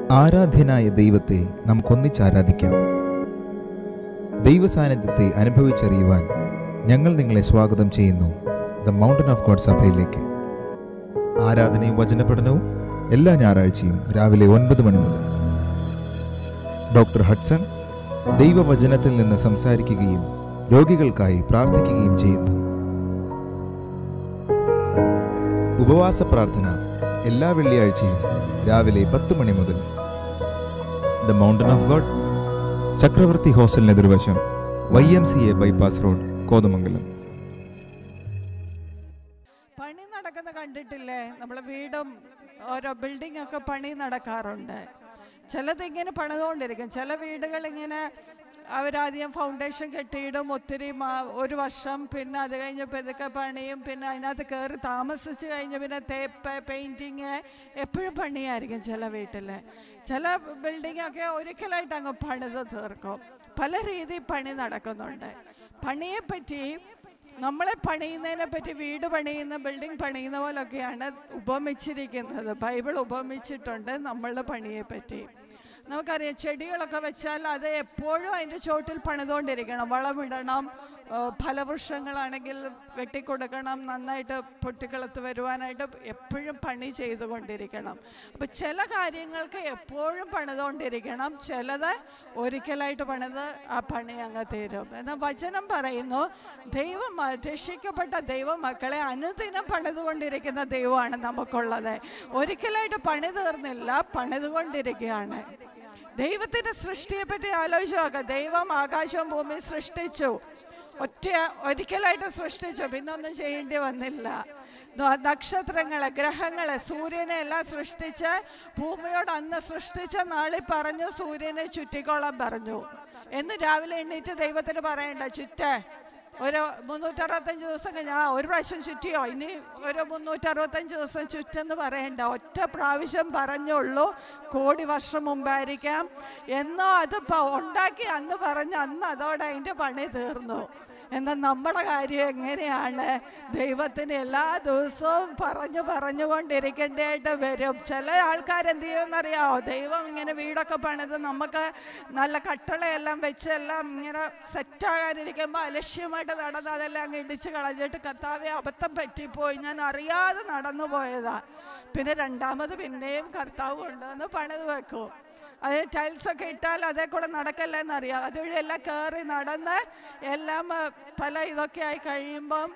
ആരാധ്യനായ ദൈവത്തെ നമുക്കൊന്നിച്ച് ആരാധിക്കാം ദൈവസാന്നിധ്യത്തെ അനുഭവിച്ചറിയുവാൻ ഞങ്ങൾ നിങ്ങളെ സ്വാഗതം ചെയ്യുന്നു ദ മൗണ്ടൻ ഓഫ് ഗോഡ് സഭയിലേക്ക് ആരാധനയും വചനപഠനവും എല്ലാ ഞായറാഴ്ചയും രാവിലെ ഒൻപത് മണി മുതൽ ഡോക്ടർ ഹഡ്സൺ ദൈവവചനത്തിൽ നിന്ന് സംസാരിക്കുകയും രോഗികൾക്കായി പ്രാർത്ഥിക്കുകയും ചെയ്യുന്നു ഉപവാസ പ്രാർത്ഥന എല്ലാ വെള്ളിയാഴ്ചയും രാവിലെ പത്ത് മണി മുതൽ the mountain of god Chakravarthi ഹോസ്റ്റലിന് എതിർവശം Y M C A bypass road Kothamangalam പണി നടക്കുന്ന കണ്ടിട്ടില്ലേ നമ്മളെ വീടും ഓരോ ബിൽഡിംഗ് ഒക്കെ പണി നടക്കാറുണ്ട് ചിലത് ഇങ്ങനെ പണിതുകൊണ്ടിരിക്കും ചില വീടുകൾ ഇങ്ങനെ അവരാദ്യം ഫൗണ്ടേഷൻ കെട്ടിയിടും ഒത്തിരി മാ- ഒരു വർഷം പിന്നെ അത് കഴിഞ്ഞ് പതുക്കെ പണിയും പിന്നെ അതിനകത്ത് കയറി താമസിച്ച് കഴിഞ്ഞ് പിന്നെ തേപ്പ് പെയിൻറ്റിങ് എപ്പോഴും പണിയായിരിക്കും ചില വീട്ടിൽ ചില ബിൽഡിംഗ് ഒക്കെ ഒരിക്കലായിട്ട് അങ്ങ് പണിത് തീർക്കും പല രീതിയിൽ പണി നടക്കുന്നുണ്ട് പണിയെ പറ്റി നമ്മളെ പണിയുന്നതിനെ പറ്റി വീട് പണിയുന്ന ബിൽഡിംഗ് പണിയുന്ന പോലൊക്കെയാണ് ഉപമിച്ചിരിക്കുന്നത് ബൈബിൾ ഉപമിച്ചിട്ടുണ്ട് നമ്മളുടെ പണിയെ പറ്റി നമുക്കറിയാം ചെടികളൊക്കെ വെച്ചാൽ അത് എപ്പോഴും അതിൻ്റെ ചോട്ടിൽ പണിതുകൊണ്ടിരിക്കണം വളമിടണം ആ, ഫലവൃക്ഷങ്ങളാണെങ്കിൽ വെട്ടിക്കൊടുക്കണം നന്നായിട്ട് പൊട്ടിക്കിളത്ത് വരുവാനായിട്ട് എപ്പോഴും പണി ചെയ്തുകൊണ്ടിരിക്കണം അപ്പം ചില കാര്യങ്ങൾക്ക് എപ്പോഴും പണിതുകൊണ്ടിരിക്കണം ചിലത് ഒരിക്കലായിട്ട് പണിത് ആ പണി അങ്ങ് തീരും എന്നാൽ വചനം പറയുന്നു ദൈവം രക്ഷിക്കപ്പെട്ട ദൈവമക്കളെ അനുദിനം പണിതുകൊണ്ടിരിക്കുന്ന ദൈവമാണ് നമുക്കുള്ളത് ഒരിക്കലായിട്ട് പണി തീർന്നില്ല പണിതുകൊണ്ടിരിക്കുകയാണ് ദൈവത്തിന്റെ സൃഷ്ടിയെ പറ്റി ആലോചിച്ച് നോക്കാം ദൈവം ആകാശവും ഭൂമിയും സൃഷ്ടിച്ചു ഒറ്റ ഒരിക്കലായിട്ട് സൃഷ്ടിച്ചു പിന്നെ ഒന്നും ചെയ്യേണ്ടി വന്നില്ല ന- നക്ഷത്രങ്ങളെ ഗ്രഹങ്ങളെ സൂര്യനെ എല്ലാം സൃഷ്ടിച്ച് ഭൂമിയോട് അന്ന് സൃഷ്ടിച്ച നാളിൽ പറഞ്ഞു സൂര്യനെ ചുറ്റിക്കോളാൻ പറഞ്ഞു എന്ന് രാവിലെ എണ്ണീറ്റ് ദൈവത്തിന് പറയണ്ട ചുറ്റേ ഒരു മുന്നൂറ്ററുപത്തഞ്ച് ദിവസം കഴിഞ്ഞ് ആ ഒരു പ്രാവശ്യം ചുറ്റിയോ ഇനി ഒരു മുന്നൂറ്ററുപത്തഞ്ച് ദിവസം ചുറ്റെന്ന് പറയണ്ട ഒറ്റ പ്രാവശ്യം പറഞ്ഞുള്ളൂ കോടി വർഷം മുമ്പായിരിക്കാം എന്നോ അത് പ- ഉണ്ടാക്കി അന്ന് പറഞ്ഞ് അന്ന് അതോടെ അതിൻ്റെ പണി തീർന്നു എന്നാൽ നമ്മുടെ കാര്യം എങ്ങനെയാണ് ദൈവത്തിന് എല്ലാ ദിവസവും പറഞ്ഞു പറഞ്ഞുകൊണ്ടിരിക്കേണ്ടതായിട്ട് വരും ചില ആൾക്കാർ എന്ത് ചെയ്യുമെന്നറിയാമോ ദൈവം ഇങ്ങനെ വീടൊക്കെ പണിത് നമുക്ക് നല്ല കട്ടളയെല്ലാം വെച്ച് എല്ലാം ഇങ്ങനെ സെറ്റാകാനിരിക്കുമ്പോൾ അലക്ഷ്യമായിട്ട് നടന്ന് അതെല്ലാം അങ്ങ് ഇടിച്ച് കളഞ്ഞിട്ട് കർത്താവെ അബദ്ധം പറ്റിപ്പോയി ഞാൻ അറിയാതെ നടന്നു പോയതാ പിന്നെ രണ്ടാമത് പിന്നെയും കർത്താവ് കൊണ്ടുവന്ന് പണിത് വെക്കും അത് ടൈൽസ് ഒക്കെ ഇട്ടാൽ അതേ കൂടെ നടക്കല്ലെന്നറിയാം അതുവഴി എല്ലാം കയറി നടന്ന് എല്ലാം ആ, പല ഇതൊക്കെ ആയി കഴിയുമ്പം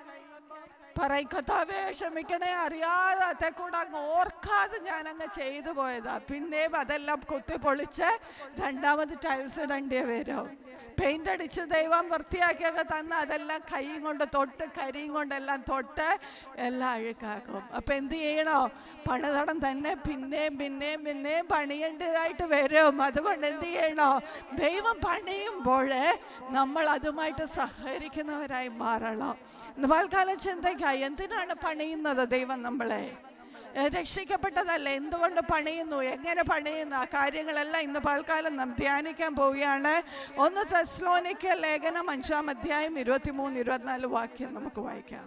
പറയും കഥാവേ ക്ഷമിക്കണേ അറിയാതെ അതേ കൂടെ അങ്ങ് ഓർക്കാതെ ഞാൻ അങ്ങ് ചെയ്തു പോയതാ പിന്നെയും അതെല്ലാം കുത്തി പൊളിച്ച് രണ്ടാമത് ടൈൽസ് ഇടേണ്ടി വരും പെയിന്റ് അടിച്ച് ദൈവം വൃത്തിയാക്കിയൊക്കെ തന്ന് അതെല്ലാം കൈയും കൊണ്ട് തൊട്ട് കരിയും കൊണ്ടെല്ലാം തൊട്ട് എല്ലാം അഴുക്കാക്കും അപ്പം എന്ത് ചെയ്യണോ പണിതടം തന്നെ പിന്നെയും പിന്നെയും പിന്നെയും പണിയേണ്ടതായിട്ട് വരും അതുകൊണ്ട് എന്ത് ചെയ്യണോ ദൈവം പണിയുമ്പോൾ നമ്മൾ അതുമായിട്ട് സഹകരിക്കുന്നവരായി മാറണം ഇന്ന് വാൽക്കാല ചിന്തയ്ക്കായി എന്തിനാണ് പണിയുന്നത് ദൈവം നമ്മളെ ഏ, രക്ഷിക്കപ്പെട്ടതല്ല എന്തുകൊണ്ട് പണിയുന്നു എങ്ങനെ പണിയുന്നു ആ കാര്യങ്ങളെല്ലാം ഇന്ന് പാൽക്കാലം നാം ധ്യാനിക്കാൻ പോവുകയാണ് ഒന്ന് തെസ്ലോനിക്ക ലേഖനം അഞ്ചാം അധ്യായം ഇരുപത്തിമൂന്ന് ഇരുപത്തിനാല് വാക്യം നമുക്ക് വായിക്കാം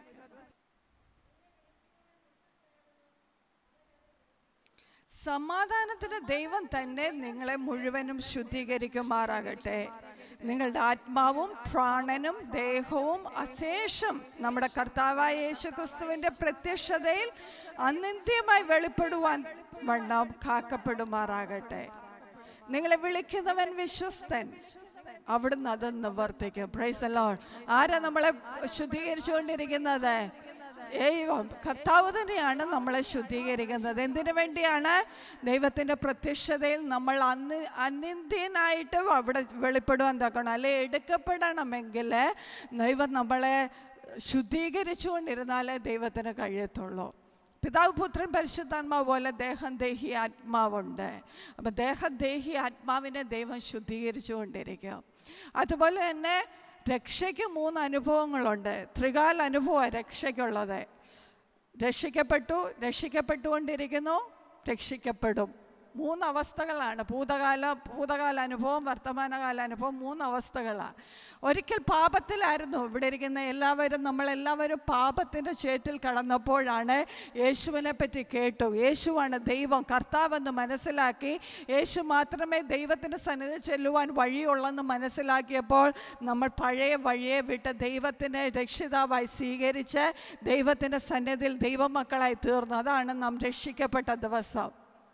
സമാധാനത്തിന് ദൈവം തന്നെ നിങ്ങളെ മുഴുവനും ശുദ്ധീകരിക്കുമാറാകട്ടെ നിങ്ങളുടെ ആത്മാവും പ്രാണനും ദേഹവും അശേഷം നമ്മുടെ കർത്താവായ യേശു ക്രിസ്തുവിൻ്റെ പ്രത്യക്ഷതയിൽ അനിന്ത്യമായി വെളിപ്പെടുവാൻ വണ്ണം കാക്കപ്പെടുമാറാകട്ടെ നിങ്ങളെ വിളിക്കുന്നവൻ വിശ്വസ്തൻ അവിടുന്ന് അത് നിവർത്തിക്കും പ്രൈസ് അലോൺ ആരാ നമ്മളെ ശുദ്ധീകരിച്ചുകൊണ്ടിരിക്കുന്നത് ദൈവം കർത്താവ് തന്നെയാണ് നമ്മളെ ശുദ്ധീകരിക്കുന്നത് എന്തിനു വേണ്ടിയാണ് ദൈവത്തിൻ്റെ പ്രത്യക്ഷതയിൽ നമ്മൾ അന്ന് അനിന്ത്യനായിട്ട് അവിടെ വെളിപ്പെടുവാൻ തക്കണം അല്ലെ എടുക്കപ്പെടണമെങ്കിൽ ദൈവം നമ്മളെ ശുദ്ധീകരിച്ചുകൊണ്ടിരുന്നാലേ ദൈവത്തിന് കഴിയത്തുള്ളൂ പിതാവ് പുത്രൻ പരിശുദ്ധാത്മാവ് പോലെ ദേഹം ദേഹി ആത്മാവുണ്ട് അപ്പം ദേഹം ദേഹി ആത്മാവിനെ ദൈവം ശുദ്ധീകരിച്ചു കൊണ്ടിരിക്കും അതുപോലെ തന്നെ രക്ഷയ്ക്ക് മൂന്ന് അനുഭവങ്ങളുണ്ട് ത്രികാൽ അനുഭവമാണ് രക്ഷയ്ക്കുള്ളത് രക്ഷിക്കപ്പെട്ടു രക്ഷിക്കപ്പെട്ടുകൊണ്ടിരിക്കുന്നു രക്ഷിക്കപ്പെടും മൂന്ന് അവസ്ഥകളാണ് ഭൂതകാല ഭൂതകാല അനുഭവം വർത്തമാനകാല അനുഭവം മൂന്ന് അവസ്ഥകളാണ് ഒരിക്കൽ പാപത്തിലായിരുന്നു ഇവിടെ ഇരിക്കുന്ന എല്ലാവരും നമ്മളെല്ലാവരും പാപത്തിൻ്റെ ചേറ്റിൽ കടന്നപ്പോഴാണ് യേശുവിനെ പറ്റി കേട്ടു യേശുവാണ് ദൈവം കർത്താവെന്ന് മനസ്സിലാക്കി യേശു മാത്രമേ ദൈവത്തിൻ്റെ സന്നിധി ചെല്ലുവാൻ വഴിയുള്ളെന്ന് മനസ്സിലാക്കിയപ്പോൾ നമ്മൾ പഴയ വഴിയെ വിട്ട് ദൈവത്തിനെ രക്ഷിതാവായി സ്വീകരിച്ച് ദൈവത്തിൻ്റെ സന്നിധിയിൽ ദൈവമക്കളായി തീർന്നു അതാണ് നാം രക്ഷിക്കപ്പെട്ട ദിവസം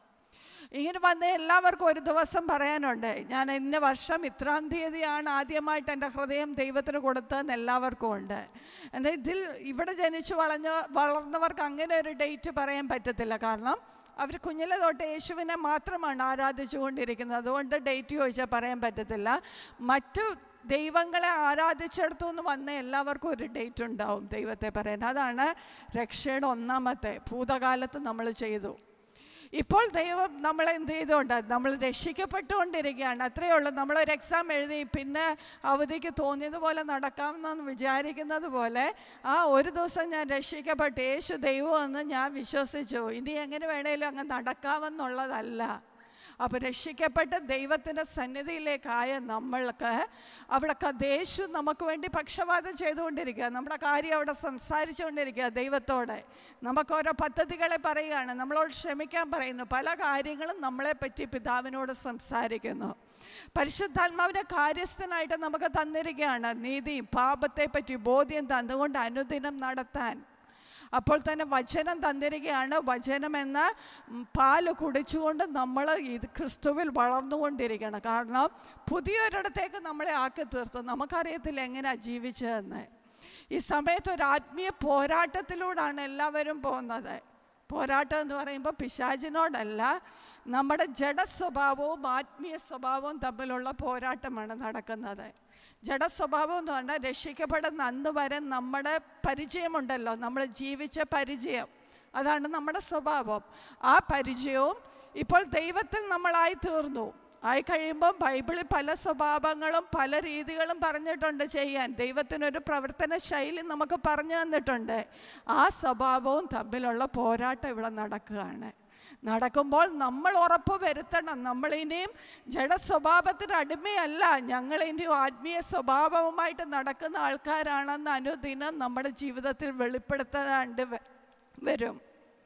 ഇങ്ങനെ വന്ന എല്ലാവർക്കും ഒരു ദിവസം പറയാനുണ്ട് ഞാൻ ഇന്ന വർഷം ഇത്രാം തീയതിയാണ് ആദ്യമായിട്ട് എൻ്റെ ഹൃദയം ദൈവത്തിന് കൊടുത്തതെന്ന് എല്ലാവർക്കും ഉണ്ട് എന്നാൽ ഇതിൽ ഇവിടെ ജനിച്ചു വളഞ്ഞ വളർന്നവർക്ക് അങ്ങനെ ഒരു ഡേറ്റ് പറയാൻ പറ്റത്തില്ല കാരണം അവർ കുഞ്ഞിലെ തൊട്ട് യേശുവിനെ മാത്രമാണ് ആരാധിച്ചു കൊണ്ടിരിക്കുന്നത് അതുകൊണ്ട് ഡേറ്റ് ചോദിച്ചാൽ പറയാൻ പറ്റത്തില്ല മറ്റു ദൈവങ്ങളെ ആരാധിച്ചെടുത്തു എന്ന് വന്ന എല്ലാവർക്കും ഒരു ഡേറ്റ് ഉണ്ടാവും ദൈവത്തെ പറയാൻ അതാണ് രക്ഷയുടെ ഒന്നാമത്തെ ഭൂതകാലത്ത് നമ്മൾ ചെയ്തു ഇപ്പോൾ ദൈവം നമ്മളെ എന്ത് ചെയ്തുകൊണ്ട് നമ്മൾ രക്ഷിക്കപ്പെട്ടുകൊണ്ടിരിക്കുകയാണ് അത്രയേ ഉള്ളൂ നമ്മളൊരു എക്സാം എഴുതി പിന്നെ അവധിക്ക് തോന്നിയതുപോലെ നടക്കാമെന്ന് വിചാരിക്കുന്നത് പോലെ ആ ഒരു ദിവസം ഞാൻ രക്ഷിക്കപ്പെട്ടു യേശു ദൈവമെന്ന് ഞാൻ വിശ്വസിച്ചു ഇനി എങ്ങനെ വേണേലും അങ്ങ് നടക്കാമെന്നുള്ളതല്ല അപ്പോൾ രക്ഷിക്കപ്പെട്ട് ദൈവത്തിൻ്റെ സന്നിധിയിലേക്കായ നമ്മൾക്ക് അവിടെ ക- യേശു നമുക്ക് വേണ്ടി പക്ഷപാതം ചെയ്തുകൊണ്ടിരിക്കുക നമ്മുടെ കാര്യം അവിടെ സംസാരിച്ചുകൊണ്ടിരിക്കുക ദൈവത്തോടെ നമുക്ക് ഓരോ പദ്ധതികളെ പറയുകയാണ് നമ്മളോട് ക്ഷമിക്കാൻ പറയുന്നു പല കാര്യങ്ങളും നമ്മളെ പറ്റി പിതാവിനോട് സംസാരിക്കുന്നു പരിശുദ്ധാത്മാവിനെ കാര്യസ്ഥനായിട്ട് നമുക്ക് തന്നിരിക്കുകയാണ് നീതിയും പാപത്തെ പറ്റി ബോധ്യം തന്നുകൊണ്ട് അനുദിനം നടത്താൻ അപ്പോൾ തന്നെ വചനം തന്നിരിക്കുകയാണ് വചനം എന്ന ഉം, പാല് കുടിച്ചുകൊണ്ട് നമ്മൾ ഇത് ക്രിസ്തുവിൽ വളർന്നുകൊണ്ടിരിക്കണം കാരണം പുതിയൊരിടത്തേക്ക് നമ്മളെ ആക്കി തീർത്തു നമുക്കറിയത്തില്ല എങ്ങനെയാണ് ജീവിച്ചതെന്ന് ഈ സമയത്ത് ഒരു ആത്മീയ പോരാട്ടത്തിലൂടെയാണ് എല്ലാവരും പോകുന്നത് പോരാട്ടം എന്ന് പറയുമ്പോൾ പിശാചിനോടല്ല നമ്മുടെ ജഡ സ്വഭാവവും ആത്മീയ സ്വഭാവവും തമ്മിലുള്ള പോരാട്ടമാണ് നടക്കുന്നത് ജഡസ്വഭാവം എന്ന് പറഞ്ഞാൽ രക്ഷിക്കപ്പെടുന്ന അന്ന് വരെ നമ്മുടെ പരിചയമുണ്ടല്ലോ നമ്മൾ ജീവിച്ച പരിചയം അതാണ് നമ്മുടെ സ്വഭാവം ആ പരിചയവും ഇപ്പോൾ ദൈവത്തിൽ നമ്മളായി തീർന്നു ആയി കഴിയുമ്പോൾ ബൈബിളിൽ പല സ്വഭാവങ്ങളും പല രീതികളും പറഞ്ഞിട്ടുണ്ട് ചെയ്യാൻ ദൈവത്തിനൊരു പ്രവർത്തന ശൈലി നമുക്ക് പറഞ്ഞു തന്നിട്ടുണ്ട് ആ സ്വഭാവവും തമ്മിലുള്ള പോരാട്ടം ഇവിടെ നടക്കുകയാണ് നടക്കുമ്പോൾ നമ്മൾ ഉറപ്പ് വരുത്തണം നമ്മളിനിയും ജഡസ്വഭാവത്തിന് അടിമയല്ല ഞങ്ങൾ ഇനിയും ആത്മീയ സ്വഭാവവുമായിട്ട് നടക്കുന്ന ആൾക്കാരാണെന്ന് അനുദിനം നമ്മുടെ ജീവിതത്തിൽ വെളിപ്പെടുത്താണ്ട് വ- വരും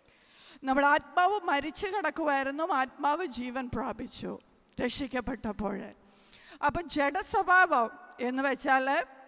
നമ്മുടെ ആത്മാവ് മരിച്ചു കിടക്കുമായിരുന്നു ആത്മാവ് ജീവൻ പ്രാപിച്ചു രക്ഷിക്കപ്പെട്ടപ്പോൾ അപ്പം ജഡസ്വഭാവം എന്ന് വെച്ചാൽ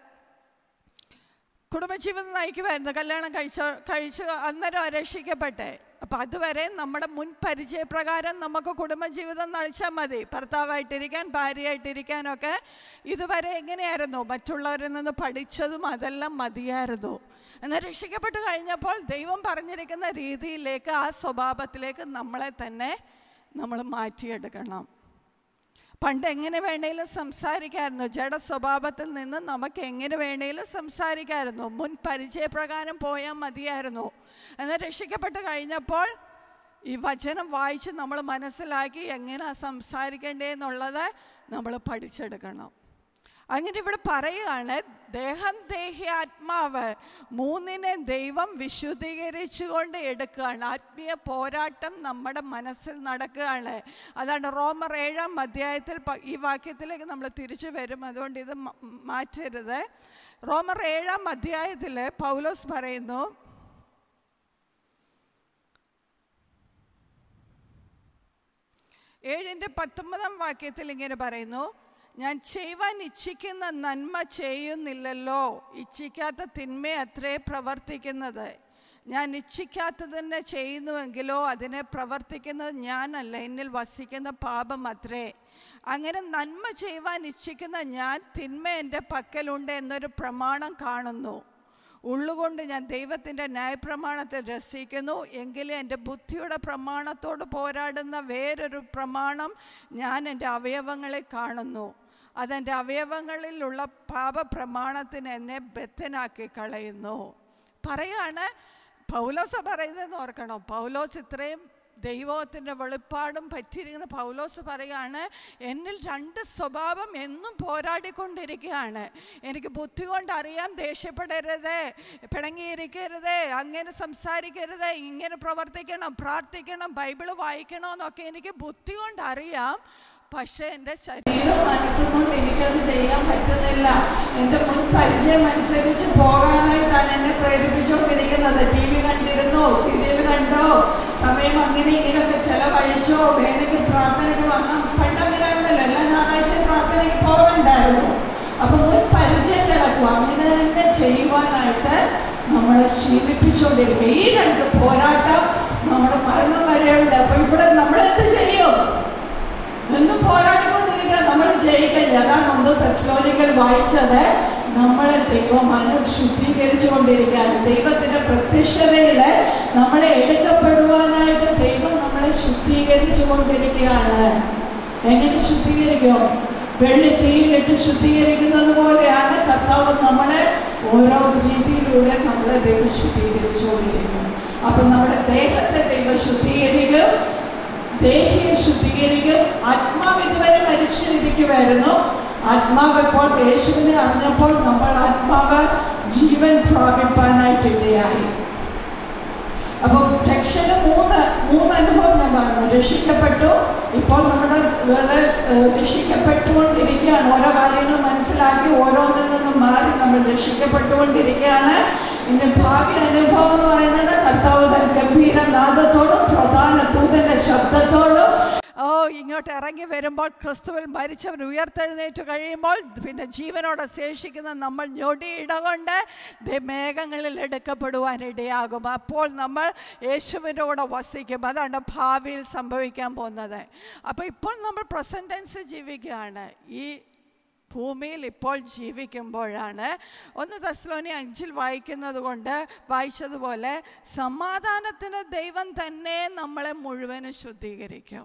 കുടുംബജീവിതം നയിക്കുമായിരുന്നു കല്യാണം കഴിച്ച കഴിച്ച് അന്നേരം രക്ഷിക്കപ്പെട്ടെ അപ്പം അതുവരെ നമ്മുടെ മുൻ പരിചയപ്രകാരം നമുക്ക് കുടുംബജീവിതം നയിച്ചാൽ മതി ഭർത്താവായിട്ടിരിക്കാൻ ഭാര്യയായിട്ടിരിക്കാനൊക്കെ ഇതുവരെ എങ്ങനെയായിരുന്നു മറ്റുള്ളവരിൽ നിന്ന് പഠിച്ചതും അതെല്ലാം മതിയായിരുന്നു എന്നാൽ രക്ഷിക്കപ്പെട്ട് കഴിഞ്ഞപ്പോൾ ദൈവം പറഞ്ഞിരിക്കുന്ന രീതിയിലേക്ക് ആ സ്വഭാവത്തിലേക്ക് നമ്മളെ തന്നെ നമ്മൾ മാറ്റിയെടുക്കണം പണ്ട് എങ്ങനെ വേണേലും സംസാരിക്കായിരുന്നു ജഡ സ്വഭാവത്തിൽ നിന്ന് നമുക്ക് എങ്ങനെ വേണേലും സംസാരിക്കായിരുന്നു മുൻ പരിചയപ്രകാരം പോയാൽ മതിയായിരുന്നു എന്നാൽ രക്ഷിക്കപ്പെട്ട് കഴിഞ്ഞപ്പോൾ ഈ വചനം വായിച്ച് നമ്മൾ മനസ്സിലാക്കി എങ്ങനെയാണ് സംസാരിക്കേണ്ടതെന്നുള്ളത് നമ്മൾ പഠിച്ചെടുക്കണം അങ്ങനെ ഇവിടെ പറയുകയാണ് ദേഹം ദേഹി ആത്മാവ് മൂന്നിനെ ദൈവം വിശുദ്ധീകരിച്ചുകൊണ്ട് എടുക്കുകയാണ് ആത്മീയ പോരാട്ടം നമ്മുടെ മനസ്സിൽ നടക്കുകയാണ് അതാണ് റോമർ ഏഴാം അധ്യായത്തിൽ പ- ഈ വാക്യത്തിലേക്ക് നമ്മൾ തിരിച്ചു വരും അതുകൊണ്ട് ഇത് മ- മാറ്റരുത് റോമർ ഏഴാം അധ്യായത്തിൽ പൗലോസ് പറയുന്നു ഏഴിൻ്റെ പത്തൊമ്പതാം വാക്യത്തിൽ ഇങ്ങനെ പറയുന്നു ഞാൻ ചെയ്യുവാൻ ഇച്ഛിക്കുന്ന നന്മ ചെയ്യുന്നില്ലല്ലോ ഇച്ഛിക്കാത്ത തിന്മ അത്രേ പ്രവർത്തിക്കുന്നത് ഞാൻ ഇച്ഛിക്കാത്തതിനെ ചെയ്യുന്നുവെങ്കിലോ അതിനെ പ്രവർത്തിക്കുന്നത് ഞാനല്ല എന്നിൽ വസിക്കുന്ന പാപം അത്രേ അങ്ങനെ നന്മ ചെയ്യുവാൻ ഇച്ഛിക്കുന്ന ഞാൻ തിന്മ എൻ്റെ പക്കലുണ്ട് എന്നൊരു പ്രമാണം കാണുന്നു ഉള്ളുകൊണ്ട് ഞാൻ ദൈവത്തിൻ്റെ ന്യായപ്രമാണത്തെ രസിക്കുന്നു എങ്കിലും എൻ്റെ ബുദ്ധിയുടെ പ്രമാണത്തോട് പോരാടുന്ന വേറൊരു പ്രമാണം ഞാൻ എൻ്റെ അവയവങ്ങളെ കാണുന്നു അതെൻ്റെ അവയവങ്ങളിലുള്ള പാപപ്രമാണത്തിന് എന്നെ ബദ്ധനാക്കി കളയുന്നു പറയാണ് പൗലോസ് പറയുന്നതെന്ന് ഓർക്കണം പൗലോസ് ഇത്രയും ദൈവത്തിൻ്റെ വെളിപ്പാടും പറ്റിയിരിക്കുന്ന പൗലോസ് പറയുകയാണ് എന്നിൽ രണ്ട് സ്വഭാവം എന്നും പോരാടിക്കൊണ്ടിരിക്കുകയാണ് എനിക്ക് ബുദ്ധി കൊണ്ട് അറിയാം ദേഷ്യപ്പെടരുത് പിണങ്ങിയിരിക്കരുത് അങ്ങനെ സംസാരിക്കരുത് ഇങ്ങനെ പ്രവർത്തിക്കണം പ്രാർത്ഥിക്കണം ബൈബിള് വായിക്കണമെന്നൊക്കെ എനിക്ക് ബുദ്ധി കൊണ്ട് അറിയാം പക്ഷേ എൻ്റെ ശരീരം മനസ്സും കൊണ്ട് എനിക്കത് ചെയ്യാൻ പറ്റുന്നില്ല എൻ്റെ മുൻ പരിചയം അനുസരിച്ച് പോകാനായിട്ടാണ് എന്നെ പ്രേരിപ്പിച്ചുകൊണ്ടിരിക്കുന്നത് ടി വി കണ്ടിരുന്നോ സീരിയൽ കണ്ടോ സമയം അങ്ങനെ ഇങ്ങനെയൊക്കെ ചിലവഴിച്ചോ വേണമെങ്കിൽ പ്രാർത്ഥനയ്ക്ക് വന്നാൽ പണ്ടങ്ങനെ ആയിരുന്നല്ലോ എല്ലാ ഞായറാഴ്ചയും പ്രാർത്ഥനയ്ക്ക് പോകണ്ടായിരുന്നു അപ്പം മുൻ പരിചയം കിടക്കും അങ്ങനെ തന്നെ ചെയ്യുവാനായിട്ട് നമ്മളെ ശീലിപ്പിച്ചുകൊണ്ടിരിക്കുക ഈ രണ്ട് പോരാട്ടം നമ്മുടെ മരണം വരെയുണ്ട് അപ്പം ഇവിടെ നമ്മൾ എന്ത് ചെയ്യും എന്നും പോരാടിക്കൊണ്ടിരിക്കുക നമ്മൾ ജയിക്കണ്ടേ അതാണ് ഒന്ന് തെസ്ലോനിക്കൽ വായിച്ചത് നമ്മളെ ദൈവം മനു ശുദ്ധീകരിച്ചു കൊണ്ടിരിക്കുകയാണ് ദൈവത്തിൻ്റെ പ്രത്യക്ഷതയിൽ നമ്മളെ എടുക്കപ്പെടുവാനായിട്ട് ദൈവം നമ്മളെ ശുദ്ധീകരിച്ചു കൊണ്ടിരിക്കുകയാണ് എങ്ങനെ ശുദ്ധീകരിക്കും വെള്ളി തീയിലിട്ട് ശുദ്ധീകരിക്കുന്നത് പോലെയാണ് കർത്താവ് നമ്മളെ ഓരോ രീതിയിലൂടെ നമ്മളെ ദൈവം ശുദ്ധീകരിച്ചു കൊണ്ടിരിക്കും അപ്പം നമ്മുടെ ദേഹത്തെ ദൈവം ശുദ്ധീകരിക്കും ദേഹിയെ ശുദ്ധീകരിക്കും ആത്മാവ് ഇതുവരെ മരിച്ചിരിക്കുമായിരുന്നു ആത്മാവ് ഇപ്പോൾ യേശുവിനെ അറിഞ്ഞപ്പോൾ നമ്മൾ ആത്മാവ് ജീവൻ പ്രാപിപ്പാനായിട്ടിടയായി അപ്പോൾ രക്ഷന് മൂന്ന് മൂന്ന് അനുഭവം ഞാൻ പറഞ്ഞു രക്ഷിക്കപ്പെട്ടു ഇപ്പോൾ നമ്മുടെ വേള രക്ഷിക്കപ്പെട്ടുകൊണ്ടിരിക്കുകയാണ് ഓരോ കാര്യങ്ങൾ മനസ്സിലാക്കി ഓരോന്നിൽ നിന്നും മാറി നമ്മൾ രക്ഷിക്കപ്പെട്ടുകൊണ്ടിരിക്കുകയാണ് ഇനി ഭാവി അനുഭവം എന്ന് പറയുന്നത് കർത്താവ് തൻ ഗംഭീര നാദത്തോടും പ്രധാന ദൂതന്റെ ശബ്ദത്തോടും ഓ ഇങ്ങോട്ട് ഇറങ്ങി വരുമ്പോൾ ക്രിസ്തുവിൽ മരിച്ചവൻ ഉയർത്തെഴുന്നേറ്റ് കഴിയുമ്പോൾ പിന്നെ ജീവനോടെ ശേഷിക്കുന്ന നമ്മൾ ഞൊടിയിട കൊണ്ട് ദേ മേഘങ്ങളിൽ എടുക്കപ്പെടുവാൻ ഇടയാകും അപ്പോൾ നമ്മൾ യേശുവിൻ്റെ കൂടെ വസിക്കും അതാണ് ഭാവിയിൽ സംഭവിക്കാൻ പോകുന്നത് അപ്പോൾ ഇപ്പോൾ നമ്മൾ പ്രസൻറ്റൻസ് ജീവിക്കുകയാണ് ഈ ഭൂമിയിൽ ഇപ്പോൾ ജീവിക്കുമ്പോഴാണ് ഒന്ന് തസ്ലോനി അഞ്ചിൽ വായിക്കുന്നത് കൊണ്ട് വായിച്ചതുപോലെ സമാധാനത്തിന് ദൈവം തന്നെ നമ്മളെ മുഴുവനും ശുദ്ധീകരിക്കും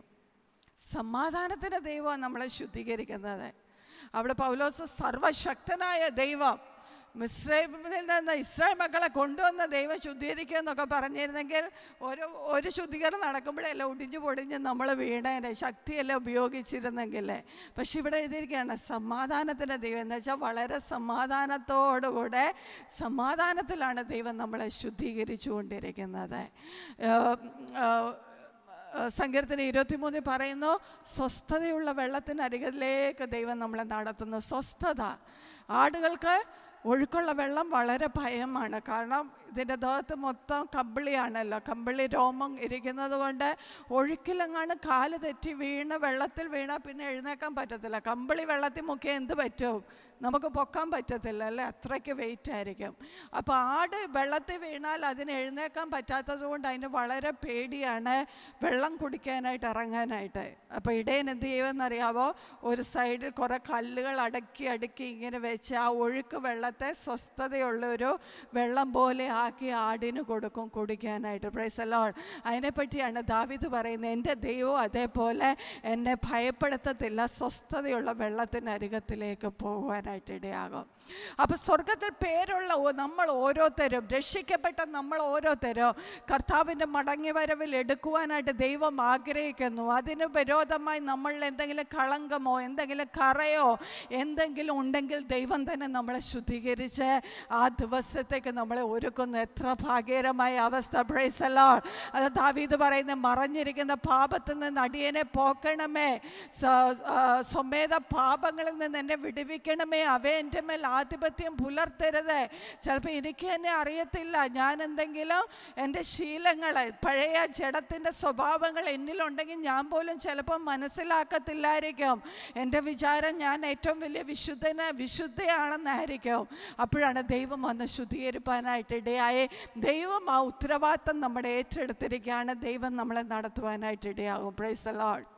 സമാധാനത്തിന് ദൈവം നമ്മളെ ശുദ്ധീകരിക്കുന്നത് അവിടെ പൗലോസ് സർവശക്തനായ ദൈവം മിസ്രൈമിൽ നിന്ന് ഇസ്രായേൽ മക്കളെ കൊണ്ടുവന്ന ദൈവം ശുദ്ധീകരിക്കുക എന്നൊക്കെ പറഞ്ഞിരുന്നെങ്കിൽ ഒരു ഒരു ശുദ്ധീകരണം നടക്കുമ്പോഴെല്ലാം ഒടിഞ്ഞു പൊടിഞ്ഞ് നമ്മൾ വീണേനെ ശക്തിയെല്ലാം ഉപയോഗിച്ചിരുന്നെങ്കിൽ പക്ഷെ ഇവിടെ എഴുതിയിരിക്കുകയാണ് സമാധാനത്തിൻ്റെ ദൈവം എന്ന് വെച്ചാൽ വളരെ സമാധാനത്തോടുകൂടെ സമാധാനത്തിലാണ് ദൈവം നമ്മളെ ശുദ്ധീകരിച്ചു കൊണ്ടിരിക്കുന്നത് ഏഹ്, ഏഹ്, സങ്കീർത്തന ഇരുപത്തിമൂന്നിൽ പറയുന്നു സ്വസ്ഥതയുള്ള വെള്ളത്തിനരികിലേക്ക് ദൈവം നമ്മളെ നടത്തുന്നു സ്വസ്ഥത ആടുകൾക്ക് ഒഴുക്കുള്ള വെള്ളം വളരെ ഭയമാണ് കാരണം ഇതിൻ്റെ ദേഹത്ത് മൊത്തം കമ്പിളിയാണല്ലോ കമ്പിളി രോമം ഇരിക്കുന്നത് കൊണ്ട് ഒഴുക്കിലെങ്ങാണ് കാല് തെറ്റി വീണ് വെള്ളത്തിൽ വീണാൽ പിന്നെ എഴുന്നേക്കാൻ പറ്റത്തില്ല കമ്പിളി വെള്ളത്തിൽ മുക്കിയാൽ എന്ത് പറ്റും നമുക്ക് പൊക്കാൻ പറ്റത്തില്ല അല്ലേ അത്രയ്ക്ക് വെയിറ്റ് ആയിരിക്കും അപ്പോൾ ആട് വെള്ളത്തിൽ വീണാൽ അതിന് എഴുന്നേക്കാൻ പറ്റാത്തത് കൊണ്ട് അതിന് വളരെ പേടിയാണ് വെള്ളം കുടിക്കാനായിട്ട് ഇറങ്ങാനായിട്ട് അപ്പോൾ ഇടയൻ എന്ത് ചെയ്യുമെന്നറിയാവോ ഒരു സൈഡിൽ കുറേ കല്ലുകൾ അടുക്കി അടുക്കി ഇങ്ങനെ വെച്ച് ആ ഒഴുക്ക് വെള്ളത്തെ സ്വസ്ഥതയുള്ള ഒരു വെള്ളം പോലെ ആക്കി ആടിന് കൊടുക്കും കുടിക്കാനായിട്ട് പ്രൈസലോൺ അതിനെപ്പറ്റിയാണ് ദാവിദ് പറയുന്നത് എൻ്റെ ദൈവം അതേപോലെ എന്നെ ഭയപ്പെടുത്തത്തില്ല സ്വസ്ഥതയുള്ള വെള്ളത്തിനരികത്തിലേക്ക് പോകുവാനായിട്ട് ഇടയാകും അപ്പോൾ സ്വർഗത്തിൽ പേരുള്ള ഓ- നമ്മൾ ഓരോരുത്തരും രക്ഷിക്കപ്പെട്ട നമ്മൾ ഓരോരുത്തരും കർത്താവിൻ്റെ മടങ്ങി വരവിൽ എടുക്കുവാനായിട്ട് ദൈവം ആഗ്രഹിക്കുന്നു അതിന് വിരോധമായി നമ്മളിൽ എന്തെങ്കിലും കളങ്കമോ എന്തെങ്കിലും കറയോ എന്തെങ്കിലും ഉണ്ടെങ്കിൽ ദൈവം തന്നെ നമ്മളെ ശുദ്ധീകരിച്ച് ആ ദിവസത്തേക്ക് നമ്മളെ ഒരുക്കുന്നു എത്ര ഭാഗ്യകരമായ അവസ്ഥ ബ്രേസലോ അത് ദാവീദ് പറയുന്ന മറഞ്ഞിരിക്കുന്ന പാപത്തിൽ നിന്ന് അടിയനെ പോക്കണമേ സ- ആ, സ്വമേധ പാപങ്ങളിൽ നിന്ന് എന്നെ വിടുവിക്കണമേ അവ എൻ്റെ മേൽ ആധിപത്യം പുലർത്തരുത് ചിലപ്പോൾ എനിക്ക് തന്നെ അറിയത്തില്ല ഞാൻ എന്തെങ്കിലും എൻ്റെ ശീലങ്ങൾ പഴയ ജഡത്തിൻ്റെ സ്വഭാവങ്ങൾ എന്നിലുണ്ടെങ്കിൽ ഞാൻ പോലും ചിലപ്പോൾ മനസ്സിലാക്കത്തില്ലായിരിക്കും എൻ്റെ വിചാരം ഞാൻ ഏറ്റവും വലിയ വിശുദ്ധന വിശുദ്ധയാണെന്നായിരിക്കും അപ്പോഴാണ് ദൈവം വന്ന് ശുദ്ധീകരിപ്പാനായിട്ട് ഇടയായി ദൈവം ആ ഉത്തരവാദിത്തം നമ്മുടെ ഏറ്റെടുത്തിരിക്കുകയാണ് ദൈവം നമ്മളെ നടത്തുവാനായിട്ട് ഇടയാകും പ്രൈസ് ലോഡ്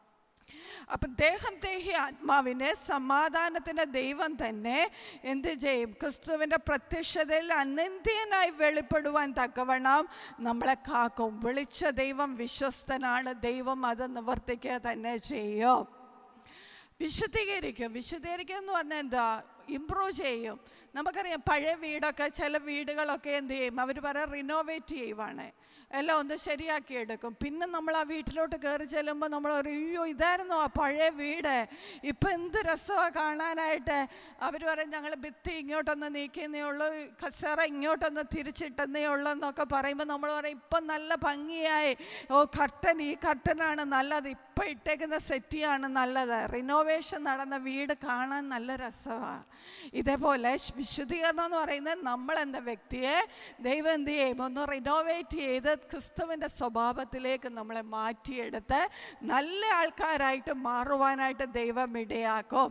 അപ്പം ദേഹം ദേഹി ആത്മാവിനെ സമാധാനത്തിൻ്റെ ദൈവം തന്നെ എന്ത് ചെയ്യും ക്രിസ്തുവിൻ്റെ പ്രത്യക്ഷതയിൽ അനന്ത്യനായി വെളിപ്പെടുവാൻ തക്കവണ്ണം നമ്മളെ കാക്കും വിളിച്ച ദൈവം വിശ്വസ്തനാണ് ദൈവം അത് നിവർത്തിക്കുക തന്നെ ചെയ്യും വിശുദ്ധീകരിക്കും വിശുദ്ധീകരിക്കുക എന്ന് പറഞ്ഞാൽ എന്താ ഇമ്പ്രൂവ് ചെയ്യും നമുക്കറിയാം പഴയ വീടൊക്കെ ചില വീടുകളൊക്കെ എന്ത് ചെയ്യും അവർ പറയാം റിനോവേറ്റ് ചെയ്യുവാണ് എല്ലാം ഒന്ന് ശരിയാക്കി എടുക്കും പിന്നെ നമ്മൾ ആ വീട്ടിലോട്ട് കയറി ചെല്ലുമ്പോൾ നമ്മൾ പറയും അയ്യോ ഇതായിരുന്നു ആ പഴയ വീട് ഇപ്പം എന്ത് രസമാണ് കാണാനായിട്ട് അവർ പറയും ഞങ്ങൾ ഭിത്തി ഇങ്ങോട്ടൊന്ന് നീക്കിയെന്നേ ഉള്ളൂ കസേറ ഇങ്ങോട്ടൊന്ന് തിരിച്ചിട്ടെന്നേ ഉള്ളൂ എന്നൊക്കെ പറയുമ്പോൾ നമ്മൾ പറയും ഇപ്പം നല്ല ഭംഗിയായി ഓ കർട്ടൻ ഈ കർട്ടനാണ് നല്ലത് ഇപ്പം ഇട്ടേക്കുന്ന സെറ്റിയാണ് നല്ലത് റിനോവേഷൻ നടന്ന വീട് കാണാൻ നല്ല രസമാണ് ഇതേപോലെ ശ്- വിശുദ്ധീകരണം എന്ന് പറയുന്നത് നമ്മളെന്ന വ്യക്തിയെ ദൈവം എന്ത് ചെയ്യും ഒന്ന് റിനോവേറ്റ് ചെയ്ത് ക്രിസ്തുവിൻ്റെ സ്വഭാവത്തിലേക്ക് നമ്മളെ മാറ്റിയെടുത്ത് നല്ല ആൾക്കാരായിട്ട് മാറുവാനായിട്ട് ദൈവം ഇടയാക്കും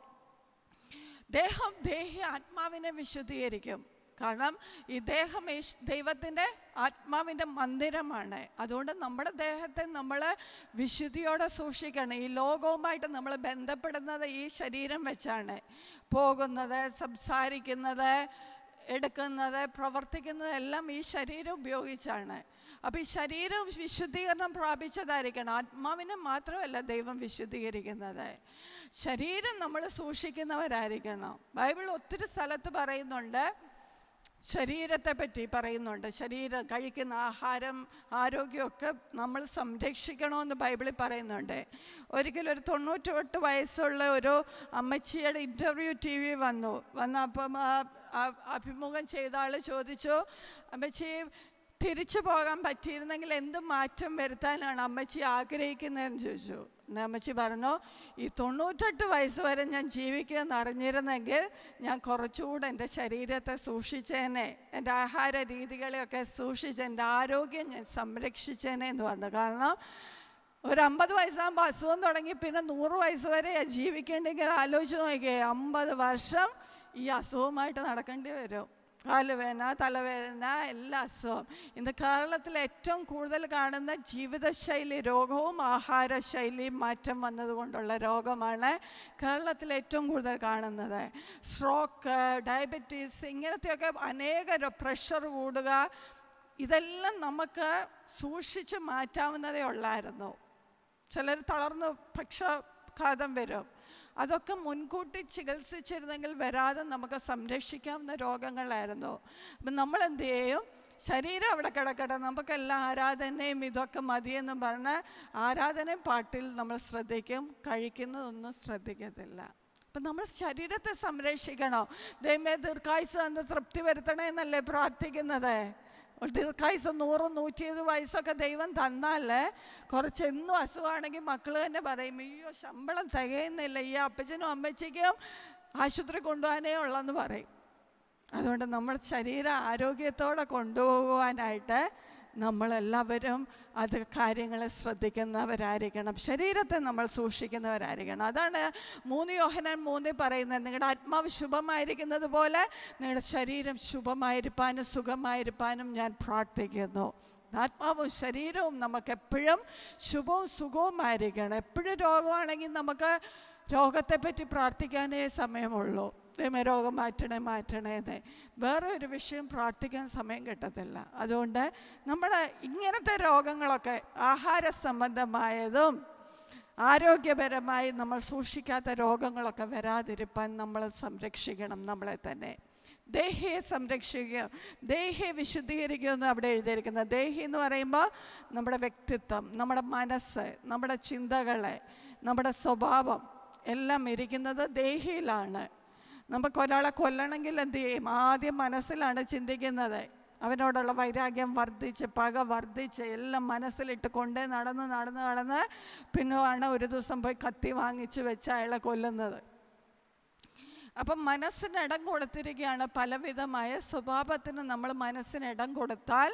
ദേഹം ദേഹി ആത്മാവിനെ വിശുദ്ധീകരിക്കും കാരണം ഈ ദേഹം യേശു ദൈവത്തിൻ്റെ ആത്മാവിൻ്റെ മന്ദിരമാണ് അതുകൊണ്ട് നമ്മുടെ ദേഹത്തെ നമ്മൾ വിശുദ്ധിയോടെ സൂക്ഷിക്കണം ഈ ലോകവുമായിട്ട് നമ്മൾ ബന്ധപ്പെടുന്നത് ഈ ശരീരം വെച്ചാണ് പോകുന്നത് സംസാരിക്കുന്നത് എടുക്കുന്നത് പ്രവർത്തിക്കുന്നത് എല്ലാം ഈ ശരീരം ഉപയോഗിച്ചാണ് അപ്പോൾ ഈ ശരീരം വിശുദ്ധീകരണം പ്രാപിച്ചതായിരിക്കണം ആത്മാവിനെ മാത്രമല്ല ദൈവം വിശുദ്ധീകരിക്കുന്നത് ശരീരം നമ്മൾ സൂക്ഷിക്കുന്നവരായിരിക്കണം ബൈബിൾ ഒത്തിരി സ്ഥലത്ത് പറയുന്നുണ്ട് ശരീരത്തെ പറ്റി പറയുന്നുണ്ട് ശരീരം കഴിക്കുന്ന ആഹാരം ആരോഗ്യമൊക്കെ നമ്മൾ സംരക്ഷിക്കണമെന്ന് ബൈബിളിൽ പറയുന്നുണ്ട് ഒരിക്കലും ഒരു തൊണ്ണൂറ്റെട്ട് വയസ്സുള്ള ഒരു അമ്മച്ചിയുടെ ഇൻ്റർവ്യൂ ടി വി വന്നു വന്നപ്പം ആ ആ അഭിമുഖം ചെയ്ത ആൾ ചോദിച്ചു അമ്മച്ചി തിരിച്ചു പോകാൻ പറ്റിയിരുന്നെങ്കിൽ എന്ത് മാറ്റം വരുത്താനാണ് അമ്മച്ചി ആഗ്രഹിക്കുന്നതെന്ന് ചോദിച്ചു പിന്നെ അമ്മച്ചി പറഞ്ഞു ഈ തൊണ്ണൂറ്റെട്ട് വയസ്സ് വരെ ഞാൻ ജീവിക്കുമെന്ന് അറിഞ്ഞിരുന്നെങ്കിൽ ഞാൻ കുറച്ചുകൂടെ എൻ്റെ ശരീരത്തെ സൂക്ഷിച്ചേനെ എൻ്റെ ആഹാര രീതികളെയൊക്കെ സൂക്ഷിച്ച് എൻ്റെ ആരോഗ്യം ഞാൻ സംരക്ഷിച്ചേനെ എന്ന് പറഞ്ഞു കാരണം ഒരു അമ്പത് വയസ്സാകുമ്പോൾ അസുഖം തുടങ്ങി പിന്നെ നൂറ് വയസ്സ് വരെ ജീവിക്കേണ്ടെങ്കിൽ ആലോചിച്ച് നോക്കിയേ അമ്പത് വർഷം ഈ അസുഖമായിട്ട് നടക്കേണ്ടി വരും കാലുവേദന തലവേദന എല്ലാ അസുഖവും ഇന്ന് കേരളത്തിൽ ഏറ്റവും കൂടുതൽ കാണുന്ന ജീവിതശൈലി രോഗവും ആഹാരശൈലിയും മാറ്റം വന്നതുകൊണ്ടുള്ള രോഗമാണ് കേരളത്തിൽ ഏറ്റവും കൂടുതൽ കാണുന്നത് സ്ട്രോക്ക് ഡയബറ്റീസ് ഇങ്ങനത്തെയൊക്കെ അനേക പ്രഷർ കൂടുക ഇതെല്ലാം നമുക്ക് സൂക്ഷിച്ച് മാറ്റാവുന്നതേ ഉള്ളായിരുന്നു ചിലർ തളർന്ന് പക്ഷാഘാതം വരും അതൊക്കെ മുൻകൂട്ടി ചികിത്സിച്ചിരുന്നെങ്കിൽ വരാതെ നമുക്ക് സംരക്ഷിക്കാവുന്ന രോഗങ്ങളായിരുന്നു അപ്പം നമ്മൾ എന്ത് ചെയ്യും ശരീരം അവിടെ കിടക്കട്ടെ നമുക്കെല്ലാം ആരാധനയും ഇതൊക്കെ മതിയെന്നും പറഞ്ഞ് ആരാധനയും പാട്ടിൽ നമ്മൾ ശ്രദ്ധിക്കും കഴിക്കുന്നതൊന്നും ശ്രദ്ധിക്കത്തില്ല അപ്പം നമ്മൾ ശരീരത്തെ സംരക്ഷിക്കണോ ദൈവമേ ദീർഘായുസ് തന്ന് തൃപ്തി വരുത്തണേ എന്നല്ലേ പ്രാർത്ഥിക്കുന്നത് ദീർഘായുസ് നൂറും നൂറ്റി ഇരുപത് വയസ്സൊക്കെ ദൈവം തന്നാൽ കുറച്ച് എന്നും അസുഖമാണെങ്കിൽ മക്കൾ തന്നെ പറയും അയ്യോ ശമ്പളം തികയുന്നില്ല ഈ അപ്പച്ചനും അമ്മച്ചിക്കും ആശുപത്രി കൊണ്ടുപോകാനേ ഉള്ളെന്ന് പറയും അതുകൊണ്ട് നമ്മൾ ശരീര ആരോഗ്യത്തോടെ കൊണ്ടുപോകുവാനായിട്ട് നമ്മളെല്ലാവരും അത് കാര്യങ്ങൾ ശ്രദ്ധിക്കുന്നവരായിരിക്കണം ശരീരത്തെ നമ്മൾ സൂക്ഷിക്കുന്നവരായിരിക്കണം അതാണ് മൂന്ന് യോഹനാൻ മൂന്നിൽ പറയുന്നത് നിങ്ങളുടെ ആത്മാവ് ശുഭമായിരിക്കുന്നത് പോലെ നിങ്ങളുടെ ശരീരം ശുഭമായിരിക്കാനും സുഖമായിരിക്കാനും ഞാൻ പ്രാർത്ഥിക്കുന്നു ആത്മാവും ശരീരവും നമുക്ക് എപ്പോഴും ശുഭവും സുഖവുമായിരിക്കണം എപ്പോഴും രോഗമാണെങ്കിൽ നമുക്ക് രോഗത്തെപ്പറ്റി പ്രാർത്ഥിക്കാനേ സമയമുള്ളൂ ദൈവമേ രോഗം മാറ്റണേ മാറ്റണേ എന്ന് വേറെ ഒരു വിഷയം പ്രാർത്ഥിക്കാൻ സമയം കിട്ടത്തില്ല അതുകൊണ്ട് നമ്മുടെ ഇങ്ങനത്തെ രോഗങ്ങളൊക്കെ ആഹാര സംബന്ധമായതും ആരോഗ്യപരമായി നമ്മൾ സൂക്ഷിക്കാത്ത രോഗങ്ങളൊക്കെ വരാതിരിപ്പാൻ നമ്മൾ സംരക്ഷിക്കണം നമ്മളെ തന്നെ ദേഹിയെ സംരക്ഷിക്കുക ദേഹിയെ വിശുദ്ധീകരിക്കുക എന്ന് അവിടെ എഴുതിയിരിക്കുന്നത് ദേഹി എന്ന് പറയുമ്പോൾ നമ്മുടെ വ്യക്തിത്വം നമ്മുടെ മനസ്സ് നമ്മുടെ ചിന്തകളെ നമ്മുടെ സ്വഭാവം എല്ലാം ഇരിക്കുന്നത് ദേഹിയിലാണ് നമുക്ക് ഒരാളെ കൊല്ലണമെങ്കിൽ എന്ത് ചെയ്യും ആദ്യം മനസ്സിലാണ് ചിന്തിക്കുന്നത് അവനോടുള്ള വൈരാഗ്യം വർദ്ധിച്ച് പക വർദ്ധിച്ച് എല്ലാം മനസ്സിലിട്ട് കൊണ്ടേ നടന്ന് നടന്ന് നടന്ന് പിന്നെ ആണ് ഒരു ദിവസം പോയി കത്തി വാങ്ങിച്ച് വെച്ച് അയാളെ കൊല്ലുന്നത് അപ്പം മനസ്സിന് ഇടം കൊടുത്തിരിക്കുകയാണ് പലവിധമായ സ്വഭാവത്തിന് നമ്മൾ മനസ്സിന് ഇടം കൊടുത്താൽ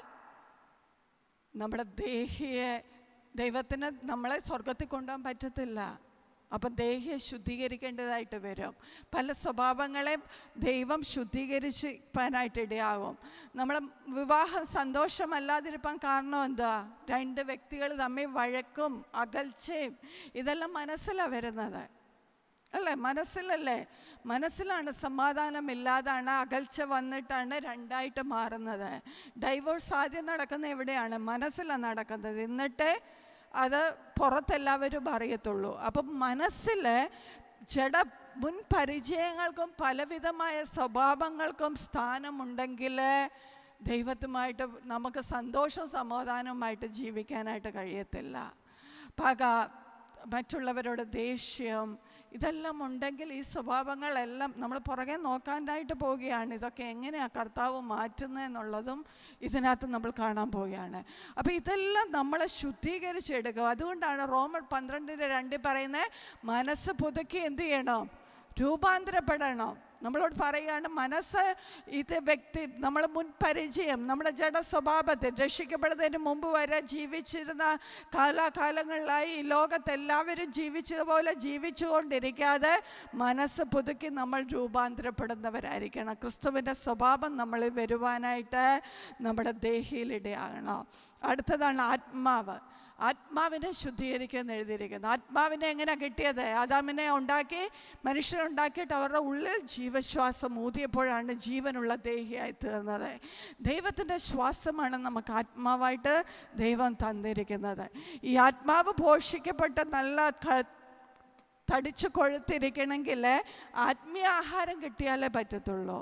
നമ്മുടെ ദേഹിയെ ദൈവത്തിന് നമ്മളെ സ്വർഗത്തിൽ കൊണ്ടുപോകാൻ പറ്റത്തില്ല അപ്പം ദേഹിയെ ശുദ്ധീകരിക്കേണ്ടതായിട്ട് വരും പല സ്വഭാവങ്ങളെ ദൈവം ശുദ്ധീകരിച്ചിരിക്കാനായിട്ട് ഇടയാകും നമ്മൾ വിവാഹം സന്തോഷമല്ലാതിരിക്കാൻ കാരണം എന്താ രണ്ട് വ്യക്തികൾ തമ്മിൽ വഴക്കും അകൽച്ചയും ഇതെല്ലാം മനസ്സിലാണ് വരുന്നത് അല്ലേ മനസ്സിലല്ലേ മനസ്സിലാണ് സമാധാനമില്ലാതാണ് അകൽച്ച വന്നിട്ടാണ് രണ്ടായിട്ട് മാറുന്നത് ഡൈവോഴ്സ് ആദ്യം നടക്കുന്ന എവിടെയാണ് മനസ്സിലാണ് നടക്കുന്നത് എന്നിട്ട് അത് പുറത്തെല്ലാവരും അറിയത്തുള്ളൂ അപ്പം മനസ്സിൽ ജഡ മുൻ പരിചയങ്ങൾക്കും പലവിധമായ സ്വഭാവങ്ങൾക്കും സ്ഥാനമുണ്ടെങ്കിൽ ദൈവത്തുമായിട്ട് നമുക്ക് സന്തോഷവും സമാധാനവുമായിട്ട് ജീവിക്കാനായിട്ട് കഴിയത്തില്ല പക മറ്റുള്ളവരോട് ദേഷ്യം ഇതെല്ലാം ഉണ്ടെങ്കിൽ ഈ സ്വഭാവങ്ങളെല്ലാം നമ്മൾ പുറകെ നോക്കാനായിട്ട് പോവുകയാണ് ഇതൊക്കെ എങ്ങനെയാണ് കർത്താവ് മാറ്റുന്നതെന്നുള്ളതും ഇതിനകത്ത് നമ്മൾ കാണാൻ പോവുകയാണ് അപ്പോൾ ഇതെല്ലാം നമ്മളെ ശുദ്ധീകരിച്ചെടുക്കുക അതുകൊണ്ടാണ് റോമൻ പന്ത്രണ്ടിൻ്റെ രണ്ടിൽ പറയുന്നത് മനസ്സ് പുതുക്കി എന്ത് ചെയ്യണം രൂപാന്തരപ്പെടണം നമ്മളോട് പറയുകയാണ് മനസ്സ് ഇത് വ്യക്തി നമ്മൾ മുൻ പരിചയം നമ്മുടെ ജഡ സ്വഭാവത്തിൽ രക്ഷിക്കപ്പെടുന്നതിന് മുമ്പ് വരെ ജീവിച്ചിരുന്ന കാലാകാലങ്ങളിലായി ഈ ലോകത്ത് എല്ലാവരും ജീവിച്ചതുപോലെ ജീവിച്ചുകൊണ്ടിരിക്കാതെ മനസ്സ് പുതുക്കി നമ്മൾ രൂപാന്തരപ്പെടുന്നവരായിരിക്കണം ക്രിസ്തുവിൻ്റെ സ്വഭാവം നമ്മളിൽ വരുവാനായിട്ട് നമ്മുടെ ദേഹിയിലിടയാകണം അടുത്തതാണ് ആത്മാവ് ആത്മാവിനെ ശുദ്ധീകരിക്കുമെന്ന് എഴുതിയിരിക്കുന്നു ആത്മാവിനെ എങ്ങനെ കിട്ടിയത് ആദാമിനെ ഉണ്ടാക്കി മനുഷ്യനെ ഉണ്ടാക്കിയിട്ട് അവരുടെ ഉള്ളിൽ ജീവശ്വാസം ഊതിയപ്പോഴാണ് ജീവനുള്ള ദേഹിയായി തീർന്നത് ദൈവത്തിൻ്റെ ശ്വാസമാണ് നമുക്ക് ആത്മാവായിട്ട് ദൈവം തന്നിരിക്കുന്നത് ഈ ആത്മാവ് പോഷിക്കപ്പെട്ട നല്ല ക- തടിച്ചു കൊഴുത്തിരിക്കണമെങ്കിൽ ആത്മീയ ആഹാരം കിട്ടിയാലേ പറ്റത്തുള്ളൂ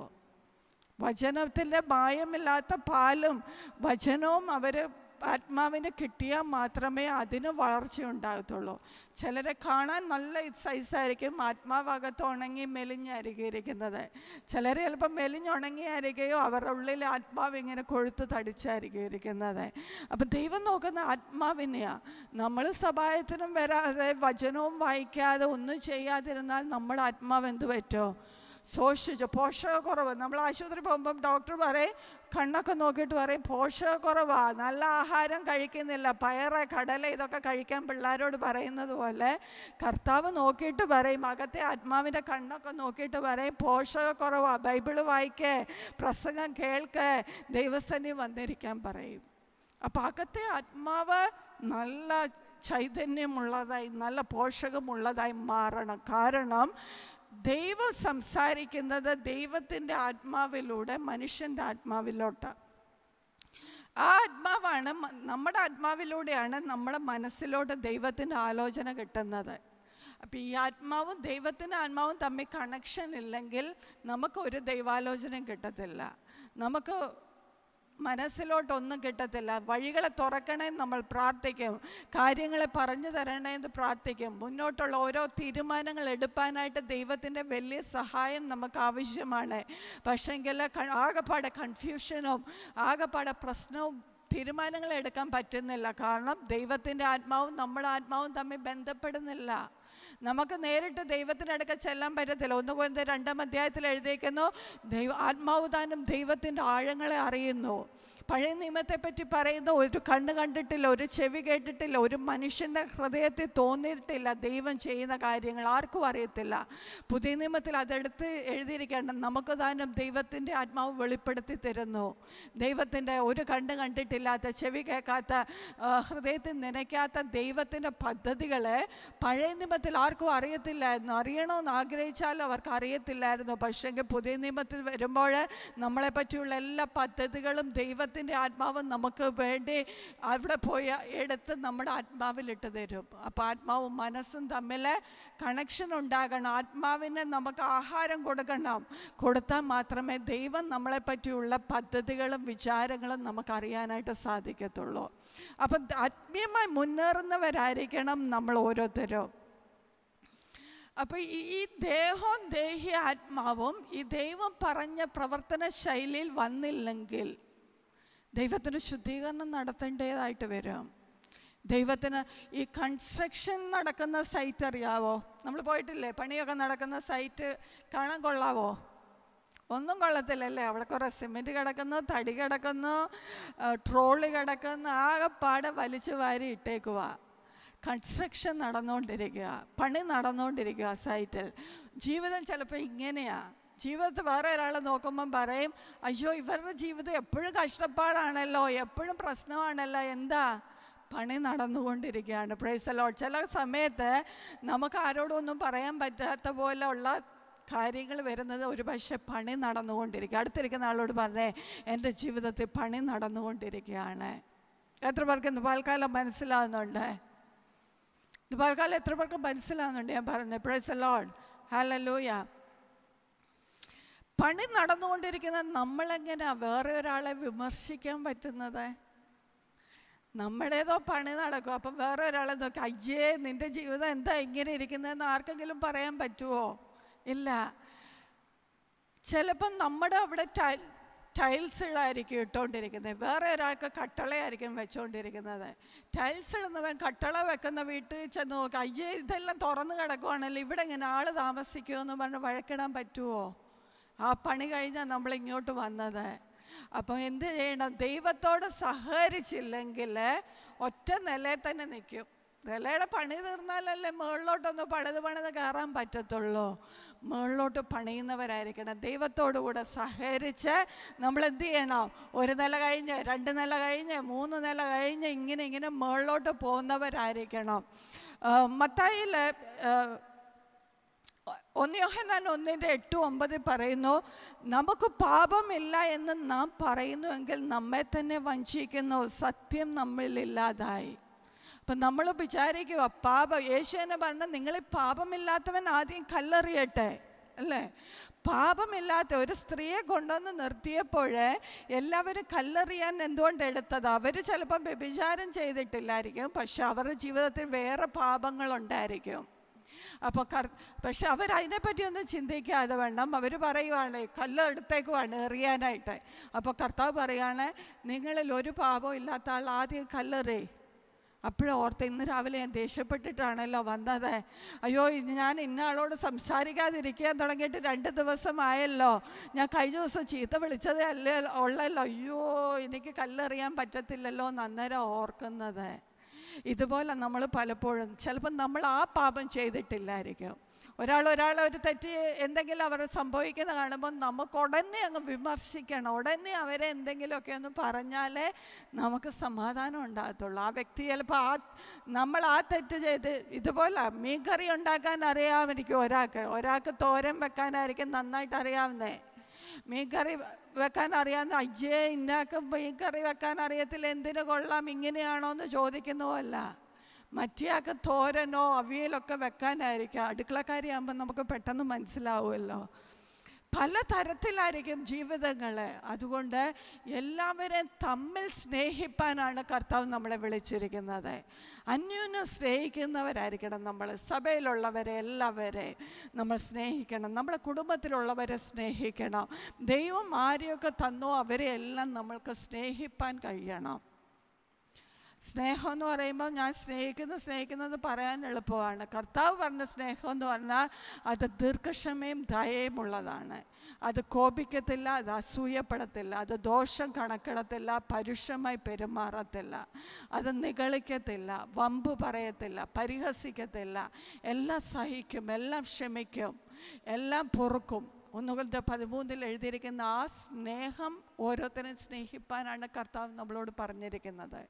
വചനത്തിൻ്റെ മായമില്ലാത്ത പാലും വചനവും അവർ ആത്മാവിന് കിട്ടിയാൽ മാത്രമേ അതിന് വളർച്ച ഉണ്ടാകത്തുള്ളൂ ചിലരെ കാണാൻ നല്ല സൈസായിരിക്കും ആത്മാവകത്ത് ഉണങ്ങി മെലിഞ്ഞായിരിക്കും ഇരിക്കുന്നത് ചിലർ ചിലപ്പോൾ മെലിഞ്ഞുണങ്ങിയായിരിക്കുകയോ അവരുടെ ഉള്ളിൽ ആത്മാവ് ഇങ്ങനെ കൊഴുത്ത് തടിച്ചായിരിക്കും ഇരിക്കുന്നത് അപ്പം ദൈവം നോക്കുന്ന ആത്മാവിനെയാണ് നമ്മൾ സഭായത്തിനും വരാതെ വചനവും വായിക്കാതെ ഒന്നും ചെയ്യാതിരുന്നാൽ നമ്മുടെ ആത്മാവ് എന്ത് പറ്റുമോ ശോഷിച്ചു പോഷകക്കുറവ് നമ്മൾ ആശുപത്രി പോകുമ്പം ഡോക്ടർ പറയും കണ്ണൊക്കെ നോക്കിയിട്ട് പറയും പോഷകക്കുറവാ നല്ല ആഹാരം കഴിക്കുന്നില്ല പയറ് കടല ഇതൊക്കെ കഴിക്കാൻ പിള്ളേരോട് പറയുന്നത് പോലെ കർത്താവ് നോക്കിയിട്ട് പറയും അകത്തെ ആത്മാവിൻ്റെ കണ്ണൊക്കെ നോക്കിയിട്ട് പറയും പോഷകക്കുറവാ ബൈബിള് വായിക്കേ പ്രസംഗം കേൾക്ക് ദൈവസന്നി വന്നിരിക്കാൻ പറയും അപ്പം അകത്തെ ആത്മാവ് നല്ല ചൈതന്യമുള്ളതായി നല്ല പോഷകമുള്ളതായി മാറണം കാരണം ദൈവം സംസാരിക്കുന്നത് ദൈവത്തിൻ്റെ ആത്മാവിലൂടെ മനുഷ്യൻ്റെ ആത്മാവിലോട്ട് ആ ആത്മാവാണ് മ- നമ്മുടെ ആത്മാവിലൂടെയാണ് നമ്മുടെ മനസ്സിലോട്ട് ദൈവത്തിൻ്റെ ആലോചന കിട്ടുന്നത് അപ്പം ഈ ആത്മാവും ദൈവത്തിൻ്റെ ആത്മാവും തമ്മിൽ കണക്ഷൻ ഇല്ലെങ്കിൽ നമുക്ക് ഒരു ദൈവാലോചനയും കിട്ടത്തില്ല നമുക്ക് മനസ്സിലോട്ടൊന്നും കിട്ടത്തില്ല വഴികളെ തുറക്കണേ നമ്മൾ പ്രാർത്ഥിക്കും കാര്യങ്ങളെ പറഞ്ഞു തരണേ എന്ന് പ്രാർത്ഥിക്കും മുന്നോട്ടുള്ള ഓരോ തീരുമാനങ്ങൾ എടുപ്പാനായിട്ട് ദൈവത്തിൻ്റെ വലിയ സഹായം നമുക്ക് ആവശ്യമാണ് പക്ഷേങ്കിൽ ആകെപ്പാടെ കൺഫ്യൂഷനും ആകെപ്പാടെ പ്രശ്നവും തീരുമാനങ്ങൾ എടുക്കാൻ പറ്റുന്നില്ല കാരണം ദൈവത്തിൻ്റെ ആത്മാവും നമ്മുടെ ആത്മാവും തമ്മിൽ ബന്ധപ്പെടുന്നില്ല നമുക്ക് നേരിട്ട് ദൈവത്തിൻ്റെ അടുക്ക ചെല്ലാൻ പറ്റത്തില്ല ഒന്ന് കൊണ്ട് രണ്ടാം അധ്യായത്തിൽ എഴുതിയിരിക്കുന്നു ദൈവ ആത്മാവ് താനും ദൈവത്തിൻ്റെ ആഴങ്ങളെ അറിയുന്നു പഴയ നിയമത്തെ പറ്റി പറയുന്നു ഒരു കണ്ണ് കണ്ടിട്ടില്ല ഒരു ചെവി കേട്ടിട്ടില്ല ഒരു മനുഷ്യൻ്റെ ഹൃദയത്തിൽ തോന്നിയിട്ടില്ല ദൈവം ചെയ്യുന്ന കാര്യങ്ങൾ ആർക്കും അറിയത്തില്ല പുതിയ നിയമത്തിൽ അതെടുത്ത് എഴുതിയിരിക്കേണ്ട നമുക്ക് താനും ദൈവത്തിൻ്റെ ആത്മാവ് വെളിപ്പെടുത്തി തരുന്നു ദൈവത്തിൻ്റെ ഒരു കണ്ണ് കണ്ടിട്ടില്ലാത്ത ചെവി കേൾക്കാത്ത ആ, ഹൃദയത്തിൽ നനയ്ക്കാത്ത ദൈവത്തിൻ്റെ പദ്ധതികളെ പഴയ നിയമത്തിൽ ആർക്കും അറിയത്തില്ലായിരുന്നു അറിയണമെന്ന് ആഗ്രഹിച്ചാൽ അവർക്ക് അറിയത്തില്ലായിരുന്നു പക്ഷേങ്കിൽ പുതിയ നിയമത്തിൽ വരുമ്പോൾ നമ്മളെ പറ്റിയുള്ള എല്ലാ പദ്ധതികളും ദൈവത്തിൻ്റെ ആത്മാവ് നമുക്ക് വേണ്ടി അവിടെ പോയി എടുത്ത് നമ്മുടെ ആത്മാവിലിട്ട് തരും അപ്പോൾ ആത്മാവും മനസ്സും തമ്മിൽ കണക്ഷൻ ഉണ്ടാകണം ആത്മാവിന് നമുക്ക് ആഹാരം കൊടുക്കണം കൊടുത്താൽ മാത്രമേ ദൈവം നമ്മളെ പറ്റിയുള്ള പദ്ധതികളും വിചാരങ്ങളും നമുക്ക് അറിയാനായിട്ട് സാധിക്കത്തുള്ളൂ അപ്പം ആത്മീയമായി മുന്നേറുന്നവരായിരിക്കണം നമ്മൾ ഓരോരുത്തരും അപ്പോൾ ഈ ഈ ദേഹവും ദേഹി ആത്മാവും ഈ ദൈവം പറഞ്ഞ പ്രവർത്തന ശൈലിയിൽ വന്നില്ലെങ്കിൽ ദൈവത്തിന് ശുദ്ധീകരണം നടത്തേണ്ടതായിട്ട് വരും ദൈവത്തിന് ഈ കൺസ്ട്രക്ഷൻ നടക്കുന്ന സൈറ്റ് അറിയാവോ നമ്മൾ പോയിട്ടില്ലേ പണിയൊക്കെ നടക്കുന്ന സൈറ്റ് കാണാൻ കൊള്ളാവോ ഒന്നും കൊള്ളത്തില്ലല്ലേ അവിടെ കുറേ സിമെൻറ്റ് കിടക്കുന്നു തടി കിടക്കുന്നു ട്രോളി കിടക്കുന്നു ആകെപ്പാടെ വലിച്ചു വാരി ഇട്ടേക്കുക കൺസ്ട്രക്ഷൻ നടന്നുകൊണ്ടിരിക്കുക പണി നടന്നുകൊണ്ടിരിക്കുക സൈറ്റിൽ ജീവിതം ചിലപ്പോൾ ഇങ്ങനെയാണ് ജീവിതത്തിൽ വേറെ ഒരാൾ നോക്കുമ്പം പറയും അയ്യോ ഇവരുടെ ജീവിതം എപ്പോഴും കഷ്ടപ്പാടാണല്ലോ എപ്പോഴും പ്രശ്നമാണല്ലോ എന്താ പണി നടന്നുകൊണ്ടിരിക്കുകയാണ് പ്രൈസലോ ചില സമയത്ത് നമുക്ക് ആരോടും ഒന്നും പറയാൻ പറ്റാത്ത പോലെ ഉള്ള കാര്യങ്ങൾ വരുന്നത് ഒരു പക്ഷേ പണി നടന്നുകൊണ്ടിരിക്കുക അടുത്തിരിക്കുന്ന ആളോട് പറഞ്ഞേ എൻ്റെ ജീവിതത്തിൽ പണി നടന്നുകൊണ്ടിരിക്കുകയാണ് എത്ര പേർക്ക് ഇന്ന് പാൽക്കാലം മനസ്സിലാവുന്നുണ്ട് ഇത് പാൽക്കാലം എത്ര പേർക്ക് മനസ്സിലാവുന്നുണ്ട് ഞാൻ പറഞ്ഞത് പ്രൈസ് ലോഡ് ഹലലൂയ പണി നടന്നുകൊണ്ടിരിക്കുന്ന നമ്മളെങ്ങനെയാ വേറെ ഒരാളെ വിമർശിക്കാൻ പറ്റുന്നത് നമ്മുടേതോ പണി നടക്കും അപ്പം വേറെ ഒരാളെ നോക്കി അയ്യേ നിന്റെ ജീവിതം എന്താ ഇങ്ങനെ ഇരിക്കുന്നതെന്ന് ആർക്കെങ്കിലും പറയാൻ പറ്റുമോ ഇല്ല ചിലപ്പം നമ്മുടെ അവിടെ ടൈൽ ടൈൽസ് ഇടായിരിക്കും ഇട്ടുകൊണ്ടിരിക്കുന്നത് വേറെ ഒരാൾക്ക് കട്ടളയായിരിക്കും വെച്ചുകൊണ്ടിരിക്കുന്നത് ടൈൽസ് ഇടുന്നവൻ കട്ടള വെക്കുന്ന വീട്ടിൽ ചെന്ന് നോക്കി അയ്യേ ഇതെല്ലാം തുറന്നു കിടക്കുവാണല്ലോ ഇവിടെ ഇങ്ങനെ ആൾ താമസിക്കുമെന്ന് പറഞ്ഞ് വഴക്കിടാൻ പറ്റുമോ ആ പണി കഴിഞ്ഞാൽ നമ്മൾ ഇങ്ങോട്ട് വന്നത് അപ്പം എന്ത് ചെയ്യണം ദൈവത്തോട് സഹകരിച്ചില്ലെങ്കിൽ ഒറ്റ നിലയിൽ തന്നെ നിൽക്കും നിലയുടെ പണി തീർന്നാലല്ലേ മുകളിലോട്ടൊന്ന് പണിത് പണിത് കയറാൻ പറ്റത്തുള്ളൂ മുകളിലോട്ട് പണിയുന്നവരായിരിക്കണം ദൈവത്തോടു കൂടെ സഹകരിച്ച് നമ്മൾ എന്ത് ചെയ്യണം ഒരു നില കഴിഞ്ഞ് രണ്ട് നില കഴിഞ്ഞ് മൂന്ന് നില കഴിഞ്ഞ് ഇങ്ങനെ ഇങ്ങനെ മുകളിലോട്ട് പോകുന്നവരായിരിക്കണം മത്തായിൽ ഒന്ന് യോഹന്നാൻ ഒന്നിൻ്റെ എട്ട് ഒമ്പതിൽ പറയുന്നു നമുക്ക് പാപമില്ല എന്ന് നാം പറയുന്നുവെങ്കിൽ നമ്മെ തന്നെ വഞ്ചിക്കുന്നു സത്യം നമ്മളില്ലാതായി അപ്പം നമ്മൾ വിചാരിക്കുക പാപം യേശുവിനെ പറഞ്ഞ നിങ്ങൾ പാപമില്ലാത്തവൻ ആദ്യം കല്ലെറിയട്ടെ അല്ലേ പാപമില്ലാത്ത ഒരു സ്ത്രീയെ കൊണ്ടുവന്ന് നിർത്തിയപ്പോൾ എല്ലാവരും കല്ലെറിയാൻ എന്തുകൊണ്ട് എടുത്തത് അവർ ചിലപ്പം വ്യഭിചാരം ചെയ്തിട്ടില്ലായിരിക്കും പക്ഷെ അവരുടെ ജീവിതത്തിൽ വേറെ പാപങ്ങളുണ്ടായിരിക്കും അപ്പോൾ കർ പക്ഷെ അവരതിനെപ്പറ്റി ഒന്നും ചിന്തിക്കാതെ വേണം അവർ പറയുവാണ് കല്ല് എടുത്തേക്കുവാണ് എറിയാനായിട്ട് അപ്പോൾ കർത്താവ് പറയുകയാണ് നിങ്ങളിൽ ഒരു പാപം ഇല്ലാത്ത ആൾ ആദ്യം കല്ലെറി അപ്പോഴും ഓർത്ത് ഇന്ന് രാവിലെ ഞാൻ ദേഷ്യപ്പെട്ടിട്ടാണല്ലോ വന്നത് അയ്യോ ഇന്ന് ഞാൻ ഇന്ന ആളോട് സംസാരിക്കാതിരിക്കാൻ തുടങ്ങിയിട്ട് രണ്ട് ദിവസമായല്ലോ ഞാൻ കഴിഞ്ഞ ദിവസം ചീത്ത വിളിച്ചതേ അല്ലേ ഉള്ളല്ലോ അയ്യോ എനിക്ക് കല്ലെറിയാൻ പറ്റത്തില്ലല്ലോ എന്ന് അന്നേരം ഓർക്കുന്നത് ഇതുപോലെ നമ്മൾ പലപ്പോഴും ചിലപ്പം നമ്മൾ ആ പാപം ചെയ്തിട്ടില്ലായിരിക്കും ഒരാൾ ഒരാളെ ഒരു തെറ്റ് എന്തെങ്കിലും അവർ സംഭവിക്കുന്ന കാണുമ്പോൾ നമുക്ക് ഉടനെ അങ്ങ് വിമർശിക്കണം ഉടനെ അവരെ എന്തെങ്കിലുമൊക്കെ ഒന്ന് പറഞ്ഞാലേ നമുക്ക് സമാധാനം ഉണ്ടാകത്തുള്ളൂ ആ വ്യക്തി ചിലപ്പോൾ ആ നമ്മൾ ആ തെറ്റ് ചെയ്ത് ഇതുപോലെ മീൻകറി ഉണ്ടാക്കാൻ അറിയാമായിരിക്കും ഒരാൾക്ക് ഒരാൾക്ക് തോരൻ വെക്കാനായിരിക്കും നന്നായിട്ട് അറിയാവുന്നേ മീൻകറി വെക്കാൻ അറിയാവുന്ന അയ്യേ ഇന്നാക്ക് മീൻകറി വെക്കാൻ അറിയത്തില്ല എന്തിനു കൊള്ളാം ഇങ്ങനെയാണോ എന്ന് ചോദിക്കുന്നതല്ല മറ്റേയാൾക്ക് തോരനോ അവിയലൊക്കെ വെക്കാനായിരിക്കും അടുക്കളക്കാരിയാകുമ്പോൾ നമുക്ക് പെട്ടെന്ന് മനസ്സിലാവുമല്ലോ പല തരത്തിലായിരിക്കും ജീവിതങ്ങൾ അതുകൊണ്ട് എല്ലാവരെയും തമ്മിൽ സ്നേഹിപ്പാനാണ് കർത്താവ് നമ്മളെ വിളിച്ചിരിക്കുന്നത് അന്യോന്യം സ്നേഹിക്കുന്നവരായിരിക്കണം നമ്മൾ സഭയിലുള്ളവരെ എല്ലാവരെ നമ്മൾ സ്നേഹിക്കണം നമ്മുടെ കുടുംബത്തിലുള്ളവരെ സ്നേഹിക്കണം ദൈവം ആരെയൊക്കെ തന്നോ അവരെ എല്ലാം നമ്മൾക്ക് സ്നേഹിപ്പാൻ കഴിയണം സ്നേഹം എന്ന് പറയുമ്പോൾ ഞാൻ സ്നേഹിക്കുന്നു സ്നേഹിക്കുന്നത് പറയാൻ എളുപ്പമാണ് കർത്താവ് പറഞ്ഞ സ്നേഹം എന്ന് പറഞ്ഞാൽ അത് ദീർഘക്ഷമയും ദയയും ഉള്ളതാണ് അത് കോപിക്കത്തില്ല അത് അസൂയപ്പെടത്തില്ല അത് ദോഷം കണക്കിടത്തില്ല പരുഷമായി പെരുമാറത്തില്ല അത് നിഗളിക്കത്തില്ല വമ്പ് പറയത്തില്ല പരിഹസിക്കത്തില്ല എല്ലാം സഹിക്കും എല്ലാം ക്ഷമിക്കും എല്ലാം പൊറുക്കും ഒന്നുകളുടെ പതിമൂന്നിൽ എഴുതിയിരിക്കുന്ന ആ സ്നേഹം ഓരോരുത്തരും സ്നേഹിപ്പാനാണ് കർത്താവ് നമ്മളോട് പറഞ്ഞിരിക്കുന്നത്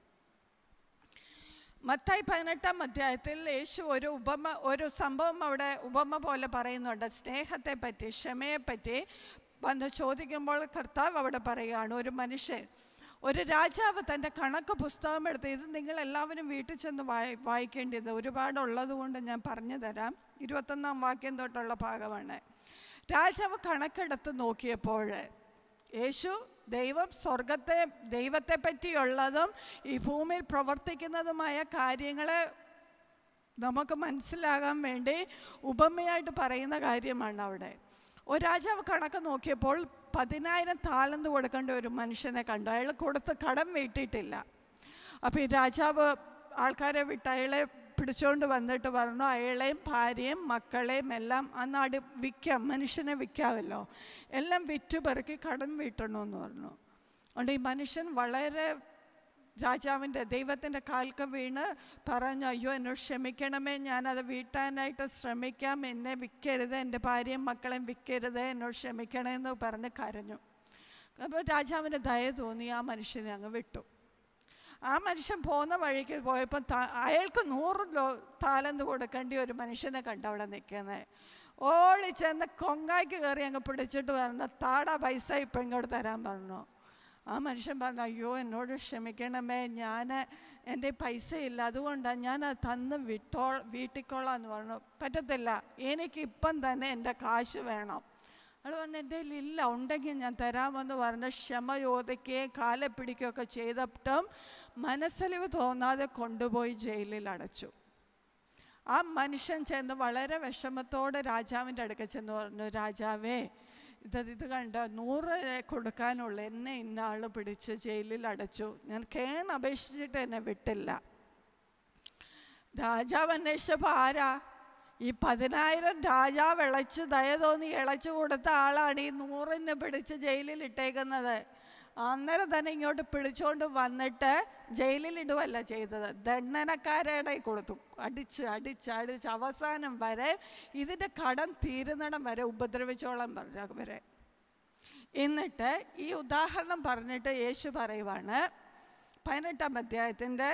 മത്തായി പതിനെട്ടാം അധ്യായത്തിൽ യേശു ഒരു ഉപമ ഒരു സംഭവം അവിടെ ഉപമ പോലെ പറയുന്നുണ്ട് സ്നേഹത്തെ പറ്റി ക്ഷമയെപ്പറ്റി വന്ന് ചോദിക്കുമ്പോൾ കർത്താവ് അവിടെ പറയുകയാണ് ഒരു മനുഷ്യൻ ഒരു രാജാവ് തൻ്റെ കണക്ക് പുസ്തകം എടുത്ത് ഇത് നിങ്ങൾ എല്ലാവരും വീട്ടിൽ ചെന്ന് വായി വായിക്കേണ്ടത് ഒരുപാടുള്ളത് കൊണ്ട് ഞാൻ പറഞ്ഞു തരാം ഇരുപത്തൊന്നാം വാക്യം തൊട്ടുള്ള ഭാഗമാണ് രാജാവ് കണക്കെടുത്ത് നോക്കിയപ്പോൾ യേശു ദൈവം സ്വർഗത്തെ ദൈവത്തെ പറ്റിയുള്ളതും ഈ ഭൂമിയിൽ പ്രവർത്തിക്കുന്നതുമായ കാര്യങ്ങളെ നമുക്ക് മനസ്സിലാകാൻ വേണ്ടി ഉപമയായിട്ട് പറയുന്ന കാര്യമാണ് അവിടെ ഒരു രാജാവ് കണക്ക് നോക്കിയപ്പോൾ പതിനായിരം താളന്ത് കൊടുക്കേണ്ട ഒരു മനുഷ്യനെ കണ്ടു അയാൾ കൊടുത്ത് കടം വീട്ടിയിട്ടില്ല അപ്പോൾ ഈ രാജാവ് ആൾക്കാരെ വിട്ട് അയാളെ പിടിച്ചുകൊണ്ട് വന്നിട്ട് പറഞ്ഞു അയാളെയും ഭാര്യയും മക്കളെയും എല്ലാം ആ നാട് വിൽക്കാം മനുഷ്യനെ വിൽക്കാമല്ലോ എല്ലാം വിറ്റ് പെറുക്കി കടം വീട്ടണമെന്ന് പറഞ്ഞു അതുകൊണ്ട് ഈ മനുഷ്യൻ വളരെ രാജാവിൻ്റെ ദൈവത്തിൻ്റെ കാൽക്ക് വീണ് പറഞ്ഞു അയ്യോ എന്നോട് ക്ഷമിക്കണമേ ഞാനത് വീട്ടാനായിട്ട് ശ്രമിക്കാം എന്നെ വിൽക്കരുത് എൻ്റെ ഭാര്യയും മക്കളെയും വിൽക്കരുത് എന്നോട് ക്ഷമിക്കണേ എന്ന് പറഞ്ഞ് കരഞ്ഞു അപ്പോൾ രാജാവിന് ദയ തോന്നി ആ മനുഷ്യനെ അങ്ങ് വിട്ടു ആ മനുഷ്യൻ പോകുന്ന വഴിക്ക് പോയപ്പോൾ അയാൾക്ക് നൂറ് ലോ താലന്ത് കൊടുക്കേണ്ടി ഒരു മനുഷ്യനെ കണ്ട് അവിടെ നിൽക്കുന്നത് ഓടി ചെന്ന് കൊങ്ങായ്ക്ക് കയറി അങ്ങ് പിടിച്ചിട്ട് പറഞ്ഞു താടാ പൈസ ഇപ്പം ഇങ്ങോട്ട് തരാൻ പറഞ്ഞു ആ മനുഷ്യൻ പറഞ്ഞു അയ്യോ എന്നോട് ക്ഷമിക്കണമേ ഞാൻ എൻ്റെ പൈസ ഇല്ല അതുകൊണ്ടാണ് ഞാൻ അത് തന്ന് വിട്ടോ വീട്ടിക്കോളാം എന്ന് പറഞ്ഞു പറ്റത്തില്ല എനിക്ക് ഇപ്പം തന്നെ എൻ്റെ കാശ് വേണം അവൾ പറഞ്ഞു എൻ്റെ ഇല്ല ഉണ്ടെങ്കിൽ ഞാൻ തരാമെന്ന് പറഞ്ഞ് ക്ഷമ ചോദിക്കുകയും കാലെ പിടിക്കുകയൊക്കെ ചെയ്തിട്ടും മനസ്സലിവ് തോന്നാതെ കൊണ്ടുപോയി ജയിലിൽ അടച്ചു ആ മനുഷ്യൻ ചെന്ന് വളരെ വിഷമത്തോടെ രാജാവിൻ്റെ അടുക്ക ചെന്ന് പറഞ്ഞു രാജാവേ ഇത് ഇത് കണ്ട നൂറ് കൊടുക്കാനുള്ള എന്നെ ഇന്ന ആൾ പിടിച്ച് ജയിലിൽ അടച്ചു ഞാൻ കേൺ അപേക്ഷിച്ചിട്ട് എന്നെ വിട്ടില്ല രാജാവ് അന്വേഷിച്ചപ്പോൾ ആരാ ഈ പതിനായിരം രാജാവ് ഇളച്ച് ദയ തോന്നി ഇളച്ചു കൊടുത്ത ആളാണ് ഈ നൂറിന് പിടിച്ച് ജയിലിൽ ഇട്ടേക്കുന്നത് അന്നേരം തന്നെ ഇങ്ങോട്ട് പിടിച്ചുകൊണ്ട് വന്നിട്ട് ജയിലിൽ ഇടുവല്ല ചെയ്തത് ദണ്ഡനക്കാരുടെ കൊടുത്തു അടിച്ച് അടിച്ച് അടിച്ച് അവസാനം വരെ ഇതിൻ്റെ കടം തീരുന്നിടം വരെ ഉപദ്രവിച്ചോളം പറഞ്ഞ വരെ എന്നിട്ട് ഈ ഉദാഹരണം പറഞ്ഞിട്ട് യേശു പറയുവാണ് പതിനെട്ടാം അധ്യായത്തിൻ്റെ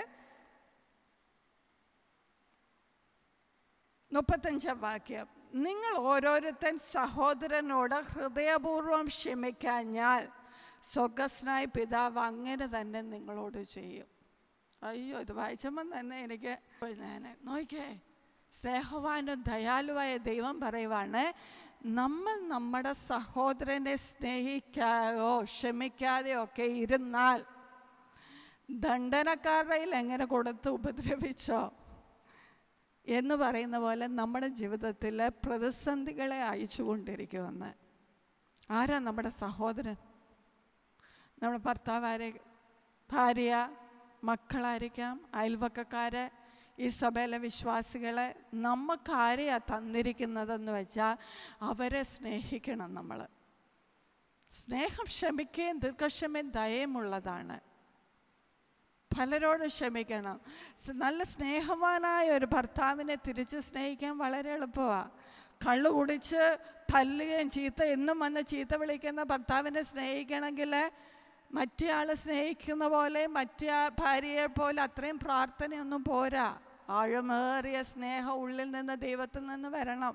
മുപ്പത്തഞ്ചാം വാക്യം നിങ്ങൾ ഓരോരുത്തൻ സഹോദരനോട് ഹൃദയപൂർവ്വം ക്ഷമിക്കാഞ്ഞാൽ സ്വർഗസ്നായ പിതാവ് അങ്ങനെ തന്നെ നിങ്ങളോട് ചെയ്യും അയ്യോ ഇത് വായിച്ചപ്പം തന്നെ എനിക്ക് ഞാൻ നോക്കിയേ സ്നേഹവാനും ദയാലുവായ ദൈവം പറയുവാണ് നമ്മൾ നമ്മുടെ സഹോദരനെ സ്നേഹിക്കായോ ക്ഷമിക്കാതെയോ ഒക്കെ ഇരുന്നാൽ ദണ്ഡനക്കാരുടെ കയ്യിൽ എങ്ങനെ കൊടുത്ത് ഉപദ്രവിച്ചോ എന്ന് പറയുന്ന പോലെ നമ്മുടെ ജീവിതത്തിൽ പ്രതിസന്ധികളെ അയച്ചുകൊണ്ടിരിക്കുമെന്ന് ആരാ നമ്മുടെ സഹോദരൻ നമ്മുടെ ഭർത്താവാരെ ഭാര്യ മക്കളായിരിക്കാം അയൽവക്കക്കാര് ഈ സഭയിലെ വിശ്വാസികളെ നമുക്ക് ആരെയാ തന്നിരിക്കുന്നതെന്ന് വെച്ചാൽ അവരെ സ്നേഹിക്കണം നമ്മൾ സ്നേഹം ക്ഷമിക്കുകയും ദീർഘക്ഷമയും ദയമുള്ളതാണ് പലരോടും ക്ഷമിക്കണം സ് നല്ല സ്നേഹവാനായ ഒരു ഭർത്താവിനെ തിരിച്ച് സ്നേഹിക്കാൻ വളരെ എളുപ്പമാണ് കള്ളു കുടിച്ച് തല്ലുകയും ചീത്ത എന്നും വന്ന് ചീത്ത വിളിക്കുന്ന ഭർത്താവിനെ സ്നേഹിക്കണമെങ്കിൽ മറ്റേ ആൾ സ്നേഹിക്കുന്ന പോലെ മറ്റേ ആ ഭാര്യയെ പോലെ അത്രയും പ്രാർത്ഥനയൊന്നും പോരാ ആഴമേറിയ സ്നേഹം ഉള്ളിൽ നിന്ന് ദൈവത്തിൽ നിന്ന് വരണം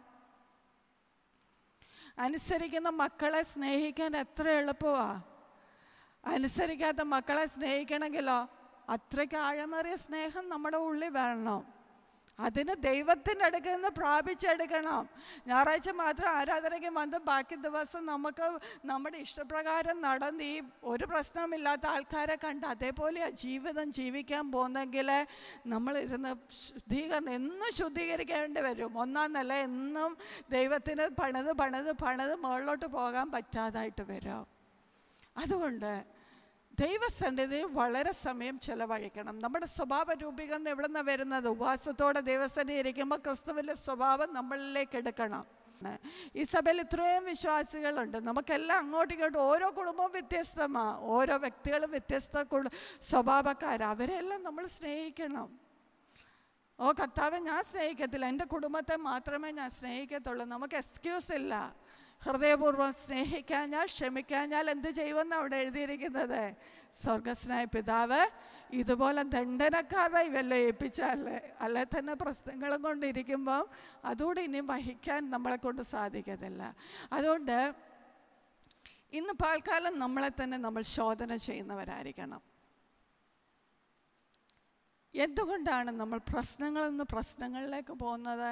അനുസരിക്കുന്ന മക്കളെ സ്നേഹിക്കാൻ എത്ര എളുപ്പമാണ് അനുസരിക്കാത്ത മക്കളെ സ്നേഹിക്കണമെങ്കിലോ അത്രയ്ക്ക് ആഴമേറിയ സ്നേഹം നമ്മുടെ ഉള്ളിൽ വരണം അതിന് ദൈവത്തിൻ്റെ അടുക്കൽ നിന്ന് പ്രാപിച്ചെടുക്കണം ഞായറാഴ്ച മാത്രം ആരാധനയ്ക്ക് വന്ന് ബാക്കി ദിവസം നമുക്ക് നമ്മുടെ ഇഷ്ടപ്രകാരം നടന്ന് ഈ ഒരു പ്രശ്നമില്ലാത്ത ആൾക്കാരെ കണ്ട് അതേപോലെ ജീവിതം ജീവിക്കാൻ പോകുന്നെങ്കിൽ നമ്മളിരുന്ന് ശുദ്ധീകരണം എന്നും ശുദ്ധീകരിക്കേണ്ടി വരും ഒന്നാം നില എന്നും ദൈവത്തിന് പണിത് പണിത് പണിത് മുകളിലോട്ട് പോകാൻ പറ്റാതായിട്ട് വരും അതുകൊണ്ട് ദൈവസന്നിധി വളരെ സമയം ചെലവഴിക്കണം നമ്മുടെ സ്വഭാവ രൂപീകരണം എവിടെ നിന്നാണ് വരുന്നത് ഉപവാസത്തോടെ ദൈവസന്നിധി ഇരിക്കുമ്പോൾ ക്രിസ്തുവിൻ്റെ സ്വഭാവം നമ്മളിലേക്ക് എടുക്കണം ഈ സഭയിൽ ഇത്രയും വിശ്വാസികളുണ്ട് നമുക്കെല്ലാം അങ്ങോട്ടും ഇങ്ങോട്ടും ഓരോ കുടുംബവും വ്യത്യസ്തമാണ് ഓരോ വ്യക്തികളും വ്യത്യസ്ത കുട സ്വഭാവക്കാർ അവരെല്ലാം നമ്മൾ സ്നേഹിക്കണം ഓ കർത്താവെ ഞാൻ സ്നേഹിക്കത്തില്ല എൻ്റെ കുടുംബത്തെ മാത്രമേ ഞാൻ സ്നേഹിക്കത്തുള്ളൂ നമുക്ക് എക്സ്ക്യൂസ് ഇല്ല ഹൃദയപൂർവ്വം സ്നേഹിക്കാഞ്ഞാൽ ക്ഷമിക്കാഞ്ഞാൽ എന്ത് ചെയ്യുമെന്ന് അവിടെ എഴുതിയിരിക്കുന്നത് സ്വർഗസ്നായ പിതാവ് ഇതുപോലെ ദണ്ഡനക്കാരായി വല്ല ഏൽപ്പിച്ചാലേ അല്ലെ തന്നെ പ്രശ്നങ്ങളും കൊണ്ടിരിക്കുമ്പം അതുകൂടി ഇനി വഹിക്കാൻ നമ്മളെ കൊണ്ട് സാധിക്കത്തില്ല അതുകൊണ്ട് ഇന്ന് പാൽക്കാലം നമ്മളെ തന്നെ നമ്മൾ ശോധന ചെയ്യുന്നവരായിരിക്കണം എന്തുകൊണ്ടാണ് നമ്മൾ പ്രശ്നങ്ങളിൽ നിന്ന് പ്രശ്നങ്ങളിലേക്ക് പോകുന്നത്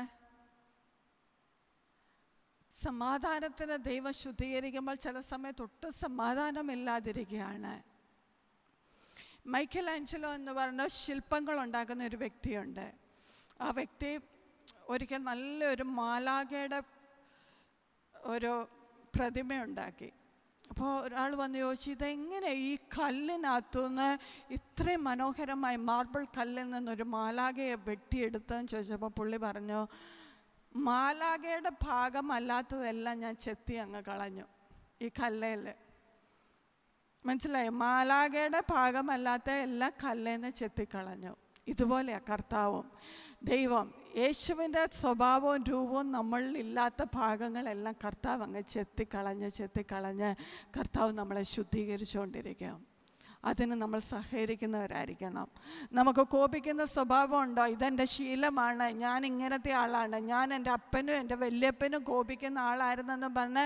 സമാധാനത്തിന് ദൈവം ശുദ്ധീകരിക്കുമ്പോൾ ചില സമയത്ത് ഒട്ടും സമാധാനമില്ലാതിരിക്കുകയാണ് മൈക്കൽ ആഞ്ചലോ എന്ന് പറഞ്ഞ ശില്പങ്ങൾ ഉണ്ടാക്കുന്ന ഒരു വ്യക്തിയുണ്ട് ആ വ്യക്തി ഒരിക്കൽ നല്ലൊരു മാലാഖയുടെ ഒരു പ്രതിമ ഉണ്ടാക്കി അപ്പോൾ ഒരാൾ വന്ന് ചോദിച്ചു ഇതെങ്ങനെ ഈ കല്ലിനകത്തുനിന്ന് ഇത്രയും മനോഹരമായി മാർബിൾ കല്ലിൽ നിന്നൊരു മാലാഖയെ വെട്ടിയെടുത്തതെന്ന് ചോദിച്ചപ്പോൾ പുള്ളി പറഞ്ഞു മാലാഖയുടെ ഭാഗമല്ലാത്തതെല്ലാം ഞാൻ ചെത്തി അങ്ങ് കളഞ്ഞു ഈ കല്ലയിൽ മനസ്സിലായോ മാലാഖയുടെ ഭാഗമല്ലാത്ത എല്ലാ കല്ലേന്ന് ചെത്തിക്കളഞ്ഞു ഇതുപോലെയാണ് കർത്താവും ദൈവം യേശുവിൻ്റെ സ്വഭാവവും രൂപവും നമ്മളിൽ ഇല്ലാത്ത ഭാഗങ്ങളെല്ലാം കർത്താവ് അങ്ങ് ചെത്തിക്കളഞ്ഞ് ചെത്തിക്കളഞ്ഞ് കർത്താവ് നമ്മളെ ശുദ്ധീകരിച്ചുകൊണ്ടിരിക്കും അതിന് നമ്മൾ സഹകരിക്കുന്നവരായിരിക്കണം നമുക്ക് കോപിക്കുന്ന സ്വഭാവമുണ്ടോ ഇതെൻ്റെ ശീലമാണ് ഞാൻ ഇങ്ങനത്തെ ആളാണ് ഞാൻ എൻ്റെ അപ്പനും എൻ്റെ വല്യപ്പനും കോപിക്കുന്ന ആളായിരുന്നെന്ന് പറഞ്ഞ്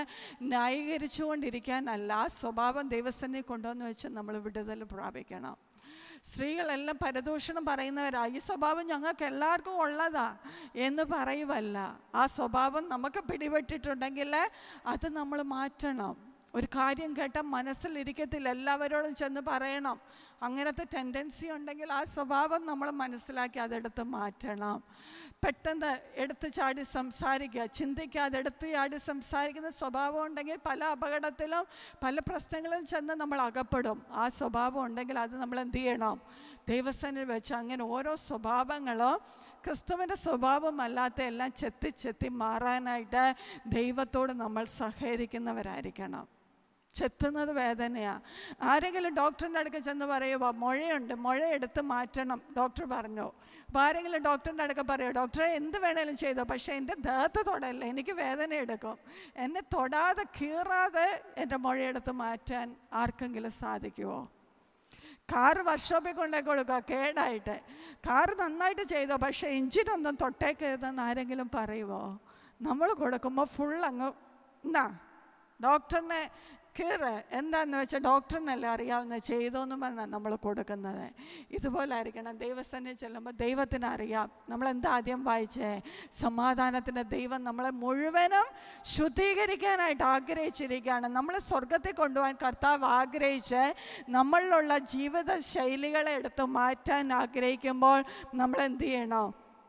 ന്യായീകരിച്ചുകൊണ്ടിരിക്കാനല്ല ആ സ്വഭാവം ദൈവസന്നെ കൊണ്ടുവന്ന് വെച്ച് നമ്മൾ വിടുതൽ പ്രാപിക്കണം സ്ത്രീകളെല്ലാം പരദൂഷണം പറയുന്നവരാ ഈ സ്വഭാവം ഞങ്ങൾക്ക് എല്ലാവർക്കും ഉള്ളതാ എന്ന് പറയുവല്ല ആ സ്വഭാവം നമുക്ക് പിടിപെട്ടിട്ടുണ്ടെങ്കിൽ അത് നമ്മൾ മാറ്റണം ഒരു കാര്യം കേട്ടാൽ മനസ്സിലിരിക്കത്തില്ല എല്ലാവരോടും ചെന്ന് പറയണം അങ്ങനത്തെ ടെൻഡൻസി ഉണ്ടെങ്കിൽ ആ സ്വഭാവം നമ്മൾ മനസ്സിലാക്കി അതെടുത്ത് മാറ്റണം പെട്ടെന്ന് എടുത്ത് ചാടി സംസാരിക്കുക ചിന്തിക്കാതെ എടുത്ത് ചാടി സംസാരിക്കുന്ന സ്വഭാവം ഉണ്ടെങ്കിൽ പല അപകടത്തിലും പല പ്രശ്നങ്ങളിലും ചെന്ന് നമ്മൾ അകപ്പെടും ആ സ്വഭാവം ഉണ്ടെങ്കിൽ അത് നമ്മൾ എന്ത് ചെയ്യണം ദൈവസേനയിൽ വെച്ച് അങ്ങനെ ഓരോ സ്വഭാവങ്ങളും ക്രിസ്തുവിൻ്റെ സ്വഭാവമല്ലാത്ത എല്ലാം ചെത്തി ചെത്തി മാറാനായിട്ട് ദൈവത്തോട് നമ്മൾ സഹകരിക്കുന്നവരായിരിക്കണം ചെത്തുന്നത് വേദനയാണ് ആരെങ്കിലും ഡോക്ടറിൻ്റെ അടുക്ക ചെന്ന് പറയുക മുഴയുണ്ട് മുഴ എടുത്ത് മാറ്റണം ഡോക്ടർ പറഞ്ഞു അപ്പോൾ ആരെങ്കിലും ഡോക്ടറിൻ്റെ അടുക്ക പറയുമോ ഡോക്ടറെ എന്ത് വേണേലും ചെയ്തോ പക്ഷേ എൻ്റെ ദേഹത്ത് തൊടല്ലേ എനിക്ക് വേദന എടുക്കും എന്നെ തൊടാതെ കീറാതെ എൻ്റെ മുഴയെടുത്ത് മാറ്റാൻ ആർക്കെങ്കിലും സാധിക്കുമോ കാറ് വർക്ക്ഷോപ്പിൽ കൊണ്ടേ കൊടുക്കുക കേടായിട്ട് കാറ് നന്നായിട്ട് ചെയ്തോ പക്ഷേ എഞ്ചിനൊന്നും തൊട്ടേക്കരുതെന്ന് ആരെങ്കിലും പറയുമോ നമ്മൾ കൊടുക്കുമ്പോൾ ഫുൾ അങ്ങ് എന്നാ ഡോക്ടറിനെ കീറ് എന്താന്ന് വെച്ചാൽ ഡോക്ടറിനല്ലേ അറിയാവുന്ന ചെയ്തോന്ന് പറഞ്ഞാൽ നമ്മൾ കൊടുക്കുന്നത് ഇതുപോലെ ആയിരിക്കണം ദൈവസന്നെ ചെല്ലുമ്പോൾ ദൈവത്തിന് അറിയാം നമ്മൾ എന്താ ആദ്യം വായിച്ചേ സമാധാനത്തിൻ്റെ ദൈവം നമ്മളെ മുഴുവനും ശുദ്ധീകരിക്കാനായിട്ട് ആഗ്രഹിച്ചിരിക്കുകയാണ് നമ്മളെ സ്വർഗത്തിൽ കൊണ്ടുപോകാൻ കർത്താവ് ആഗ്രഹിച്ച് നമ്മളിലുള്ള ജീവിത ശൈലികളെ എടുത്ത് മാറ്റാൻ ആഗ്രഹിക്കുമ്പോൾ നമ്മൾ എന്ത് ചെയ്യണം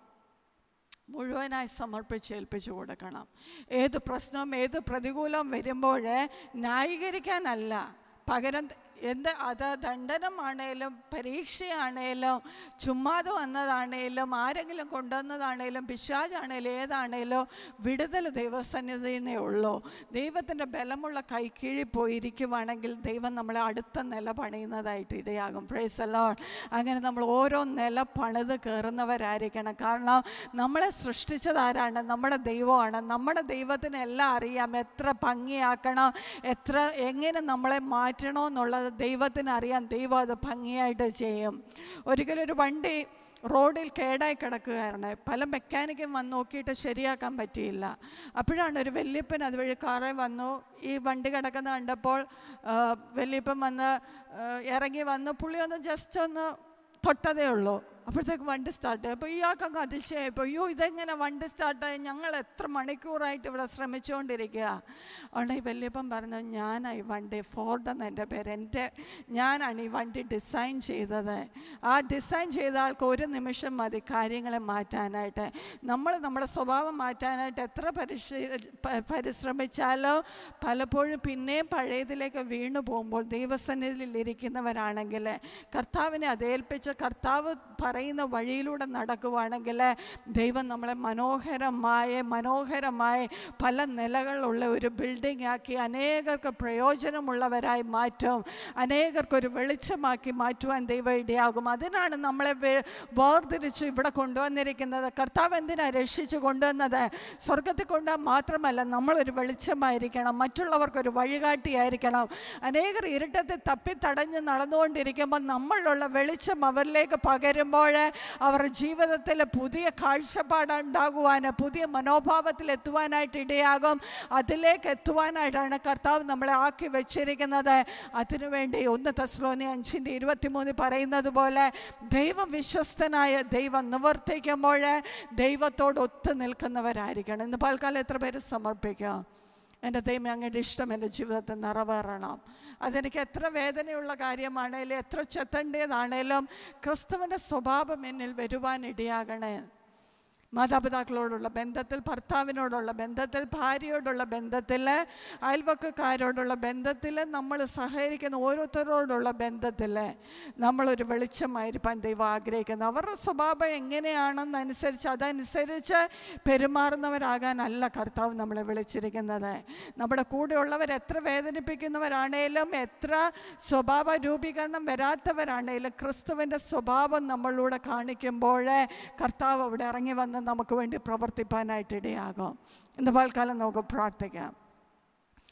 മുഴുവനായി സമർപ്പിച്ച് ഏൽപ്പിച്ചു കൊടുക്കണം ഏത് പ്രശ്നവും ഏത് പ്രതികൂലം വരുമ്പോൾ ന്യായീകരിക്കാനല്ല പകരം എന്ത് അത് ദണ്ഡനമാണേലും പരീക്ഷയാണേലും ചുമ്മാതെ വന്നതാണേലും ആരെങ്കിലും കൊണ്ടുവന്നതാണേലും പിശാജാണേലും ഏതാണേലും വിടുതൽ ദൈവസന്നിധിന്നേ ഉള്ളൂ ദൈവത്തിൻ്റെ ബലമുള്ള കൈക്കീഴിൽ പോയിരിക്കുവാണെങ്കിൽ ദൈവം നമ്മളെ അടുത്ത നില പണിയുന്നതായിട്ട് ഇടയാകും പ്രേസലോ അങ്ങനെ നമ്മൾ ഓരോ നില പണിത് കയറുന്നവരായിരിക്കണം കാരണം നമ്മളെ സൃഷ്ടിച്ചത് ആരാണ് നമ്മുടെ ദൈവമാണ് നമ്മുടെ ദൈവത്തിന് എല്ലാം അറിയാം എത്ര ഭംഗിയാക്കണം എത്ര എങ്ങനെ നമ്മളെ മാറ്റണമെന്നുള്ളത് ദൈവത്തിന് അറിയാം ദൈവം അത് ഭംഗിയായിട്ട് ചെയ്യും ഒരിക്കലും ഒരു വണ്ടി റോഡിൽ കേടായി കിടക്കുകയാണ് പല മെക്കാനിക്കും വന്ന് നോക്കിയിട്ട് ശരിയാക്കാൻ പറ്റിയില്ല അപ്പോഴാണ് ഒരു വല്യപ്പൻ അതുവഴി കാറേ വന്നു ഈ വണ്ടി കിടക്കുന്ന കണ്ടപ്പോൾ ആ, വല്യപ്പൻ വന്ന് ആ, ഇറങ്ങി വന്നു പുള്ളി ഒന്ന് ജസ്റ്റ് ഒന്ന് തൊട്ടതേ ഉള്ളൂ അപ്പോഴത്തേക്ക് വണ്ടി സ്റ്റാർട്ട് അപ്പോൾ ഇയാൾക്കങ്ങ് അതിശയപ്പോൾ അയ്യോ ഇതെങ്ങനെ വണ്ടി സ്റ്റാർട്ടായി ഞങ്ങൾ എത്ര മണിക്കൂറായിട്ട് ഇവിടെ ശ്രമിച്ചുകൊണ്ടിരിക്കുക അതുകൊണ്ട് ഈ വല്യപ്പൻ പറഞ്ഞു ഞാനായി വണ്ടി ഫോർഡ് എന്ന എൻ്റെ പേര് എൻ്റെ ഞാനാണ് ഈ വണ്ടി ഡിസൈൻ ചെയ്തത് ആ ഡിസൈൻ ചെയ്ത ആൾക്ക് ഒരു നിമിഷം മതി കാര്യങ്ങളെ മാറ്റാനായിട്ട് നമ്മൾ നമ്മുടെ സ്വഭാവം മാറ്റാനായിട്ട് എത്ര പരിശ പ- പരിശ്രമിച്ചാലോ പലപ്പോഴും പിന്നെയും പഴയതിലേക്ക് വീണു പോകുമ്പോൾ ദൈവസന്നിധിയിൽ ഇരിക്കുന്നവരാണെങ്കിൽ കർത്താവിനെ അതേൽപ്പിച്ച് കർത്താവ് പറയുന്ന വഴിയിലൂടെ നടക്കുവാണെങ്കിൽ ദൈവം നമ്മളെ മനോഹരമായ മനോഹരമായ പല നിലകളുള്ള ഒരു ബിൽഡിംഗ് ആക്കി അനേകർക്ക് പ്രയോജനമുള്ളവരായി മാറ്റും അനേകർക്കൊരു വെളിച്ചമാക്കി മാറ്റുവാൻ ദൈവം ഇടയാകും അതിനാണ് നമ്മളെ വേ- വേർതിരിച്ച് ഇവിടെ കൊണ്ടുവന്നിരിക്കുന്നത് കർത്താവ് എന്തിനാണ് രക്ഷിച്ച് കൊണ്ടുവന്നത് സ്വർഗത്തിൽ കൊണ്ടുപോകാൻ മാത്രമല്ല നമ്മളൊരു വെളിച്ചമായിരിക്കണം മറ്റുള്ളവർക്കൊരു വഴികാട്ടിയായിരിക്കണം അനേകർ ഇരുട്ടത്തിൽ തപ്പിത്തടഞ്ഞ് നടന്നുകൊണ്ടിരിക്കുമ്പോൾ നമ്മളിലുള്ള വെളിച്ചം അവരിലേക്ക് പകരുമ്പോൾ അവർ ജീവിതത്തിൽ പുതിയ കാഴ്ചപ്പാടുണ്ടാകുവാൻ പുതിയ മനോഭാവത്തിൽ എത്തുവാനായിട്ട് ഇടയാകും അതിലേക്ക് എത്തുവാനായിട്ടാണ് കർത്താവ് നമ്മളെ ആക്കി വെച്ചിരിക്കുന്നത് അതിനുവേണ്ടി ഒന്ന് തസ്ലോനി അഞ്ചിൻ്റെ ഇരുപത്തിമൂന്ന് പറയുന്നത് പോലെ ദൈവം വിശ്വസ്തനായ ദൈവം നിവർത്തിക്കുമ്പോൾ ദൈവത്തോട് ഒത്തു നിൽക്കുന്നവരായിരിക്കണം ഇന്ന് പാൽക്കാലം എത്ര പേര് സമർപ്പിക്കാം എൻ്റെ ദൈവം അങ്ങയുടെ ഇഷ്ടം എൻ്റെ ജീവിതത്തിൽ നിറവേറണം അതെനിക്ക് എത്ര വേദനയുള്ള കാര്യമാണേലും എത്ര ചെത്തേണ്ടതാണേലും ക്രിസ്തുവിൻ്റെ സ്വഭാവം എന്നിൽ വരുവാൻ ഇടയാകണേ മാതാപിതാക്കളോടുള്ള ബന്ധത്തിൽ ഭർത്താവിനോടുള്ള ബന്ധത്തിൽ ഭാര്യയോടുള്ള ബന്ധത്തിൽ അയൽവക്കക്കാരോടുള്ള ബന്ധത്തിൽ നമ്മൾ സഹകരിക്കുന്ന ഓരോരുത്തരോടുള്ള ബന്ധത്തിൽ നമ്മളൊരു വെളിച്ചമായിരിക്കാൻ ദൈവം ആഗ്രഹിക്കുന്നത് അവരുടെ സ്വഭാവം എങ്ങനെയാണെന്നനുസരിച്ച് അതനുസരിച്ച് പെരുമാറുന്നവരാകാനല്ല കർത്താവ് നമ്മളെ വിളിച്ചിരിക്കുന്നത് നമ്മുടെ കൂടെയുള്ളവർ എത്ര വേദനിപ്പിക്കുന്നവരാണേലും എത്ര സ്വഭാവ രൂപീകരണം വരാത്തവരാണേലും ക്രിസ്തുവിൻ്റെ സ്വഭാവം നമ്മളിലൂടെ കാണിക്കുമ്പോൾ കർത്താവ് അവിടെ ഇറങ്ങി വന്ന് നമുക്ക് വേണ്ടി പ്രവർത്തിപ്പാനായിട്ട് ഇടയാകും ഇന്ന് പൽക്കാലം നമുക്ക് പ്രാർത്ഥിക്കാം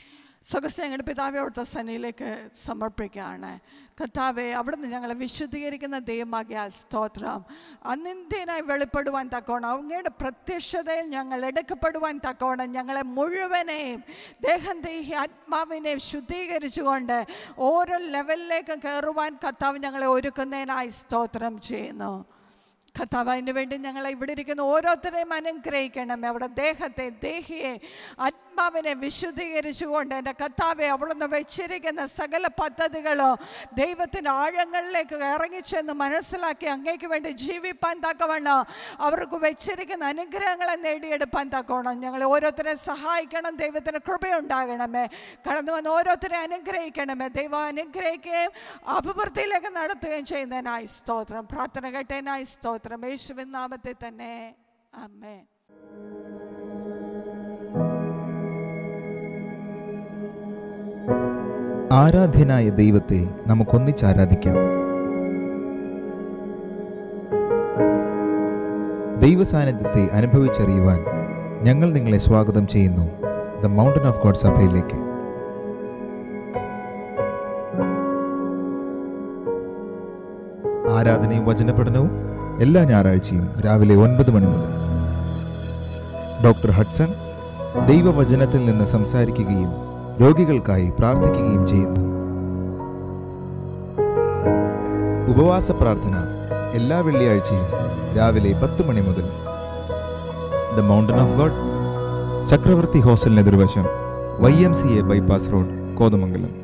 സ്വകസ് ഞങ്ങളുടെ പിതാവെ അവിടുത്തെ സന്നിയിലേക്ക് സമർപ്പിക്കുകയാണ് കർത്താവെ അവിടുന്ന് ഞങ്ങളെ വിശുദ്ധീകരിക്കുന്ന ദൈവമാകിയ സ്തോത്രം അനിന്ത്യനായി വെളിപ്പെടുവാൻ തക്കോണം അങ്ങയുടെ പ്രത്യക്ഷതയിൽ ഞങ്ങൾ എടുക്കപ്പെടുവാൻ തക്കോണം ഞങ്ങളെ മുഴുവനെയും ദേഹം ദേഹി ആത്മാവിനെ ശുദ്ധീകരിച്ചുകൊണ്ട് ഓരോ ലെവലിലേക്ക് കയറുവാൻ കർത്താവ് ഞങ്ങളെ ഒരുക്കുന്നതിനായി സ്തോത്രം ചെയ്യുന്നു കർത്താവ് അതിന് വേണ്ടി ഞങ്ങളെ ഇവിടെ ഇരിക്കുന്ന ഓരോരുത്തരെയും അനുഗ്രഹിക്കണമേ അവിടെ ദേഹത്തെ ദേഹിയെ ആത്മാവിനെ വിശുദ്ധീകരിച്ചുകൊണ്ട് എൻ്റെ കർത്താവെ അവിടുന്ന് വെച്ചിരിക്കുന്ന സകല പദ്ധതികളോ ദൈവത്തിൻ്റെ ആഴങ്ങളിലേക്ക് ഇറങ്ങിച്ചെന്ന് മനസ്സിലാക്കി അങ്ങേക്ക് വേണ്ടി ജീവിപ്പാൻ തക്കവണ്ണം അവർക്ക് വെച്ചിരിക്കുന്ന അനുഗ്രഹങ്ങളെ നേടിയെടുപ്പാൻ തക്കവണ്ണം ഞങ്ങളെ ഓരോരുത്തരെ സഹായിക്കണം ദൈവത്തിന് കൃപയുണ്ടാകണമേ കടന്നു വന്ന് ഓരോരുത്തരെ അനുഗ്രഹിക്കണമേ ദൈവം അനുഗ്രഹിക്കുകയും അഭിവൃദ്ധിയിലേക്ക് നടത്തുകയും ചെയ്യുന്നതിനായി സ്തോത്രം പ്രാർത്ഥന കേട്ടതിനായി സ്തോത്രം യേശുവിൻ നാമത്തിൽ തന്നെ അമ്മേ ആരാധ്യനായ ദൈവത്തെ നമുക്കൊന്നിച്ച് ആരാധിക്കാം ദൈവസാന്നിധ്യത്തെ അനുഭവിച്ചറിയുവാൻ ഞങ്ങൾ നിങ്ങളെ സ്വാഗതം ചെയ്യുന്നു ദ മൗണ്ടൻ ഓഫ് ഗോഡ് സഭയിലേക്ക് ആരാധനയും വചനപഠനവും എല്ലാ ഞായറാഴ്ചയും രാവിലെ ഒൻപത് മണി മുതൽ ഡോക്ടർ ഹഡ്സൺ ദൈവവചനത്തിൽ നിന്ന് സംസാരിക്കുകയും രോഗികൾക്കായി പ്രാർത്ഥിക്കുകയും ചെയ്യുന്നു ഉപവാസ പ്രാർത്ഥന എല്ലാ വെള്ളിയാഴ്ചയും രാവിലെ പത്ത് മണി മുതൽ the mountain of god Chakravarthi ഹോസ്റ്റലിന് എതിർവശം Y M C A bypass road Kothamangalam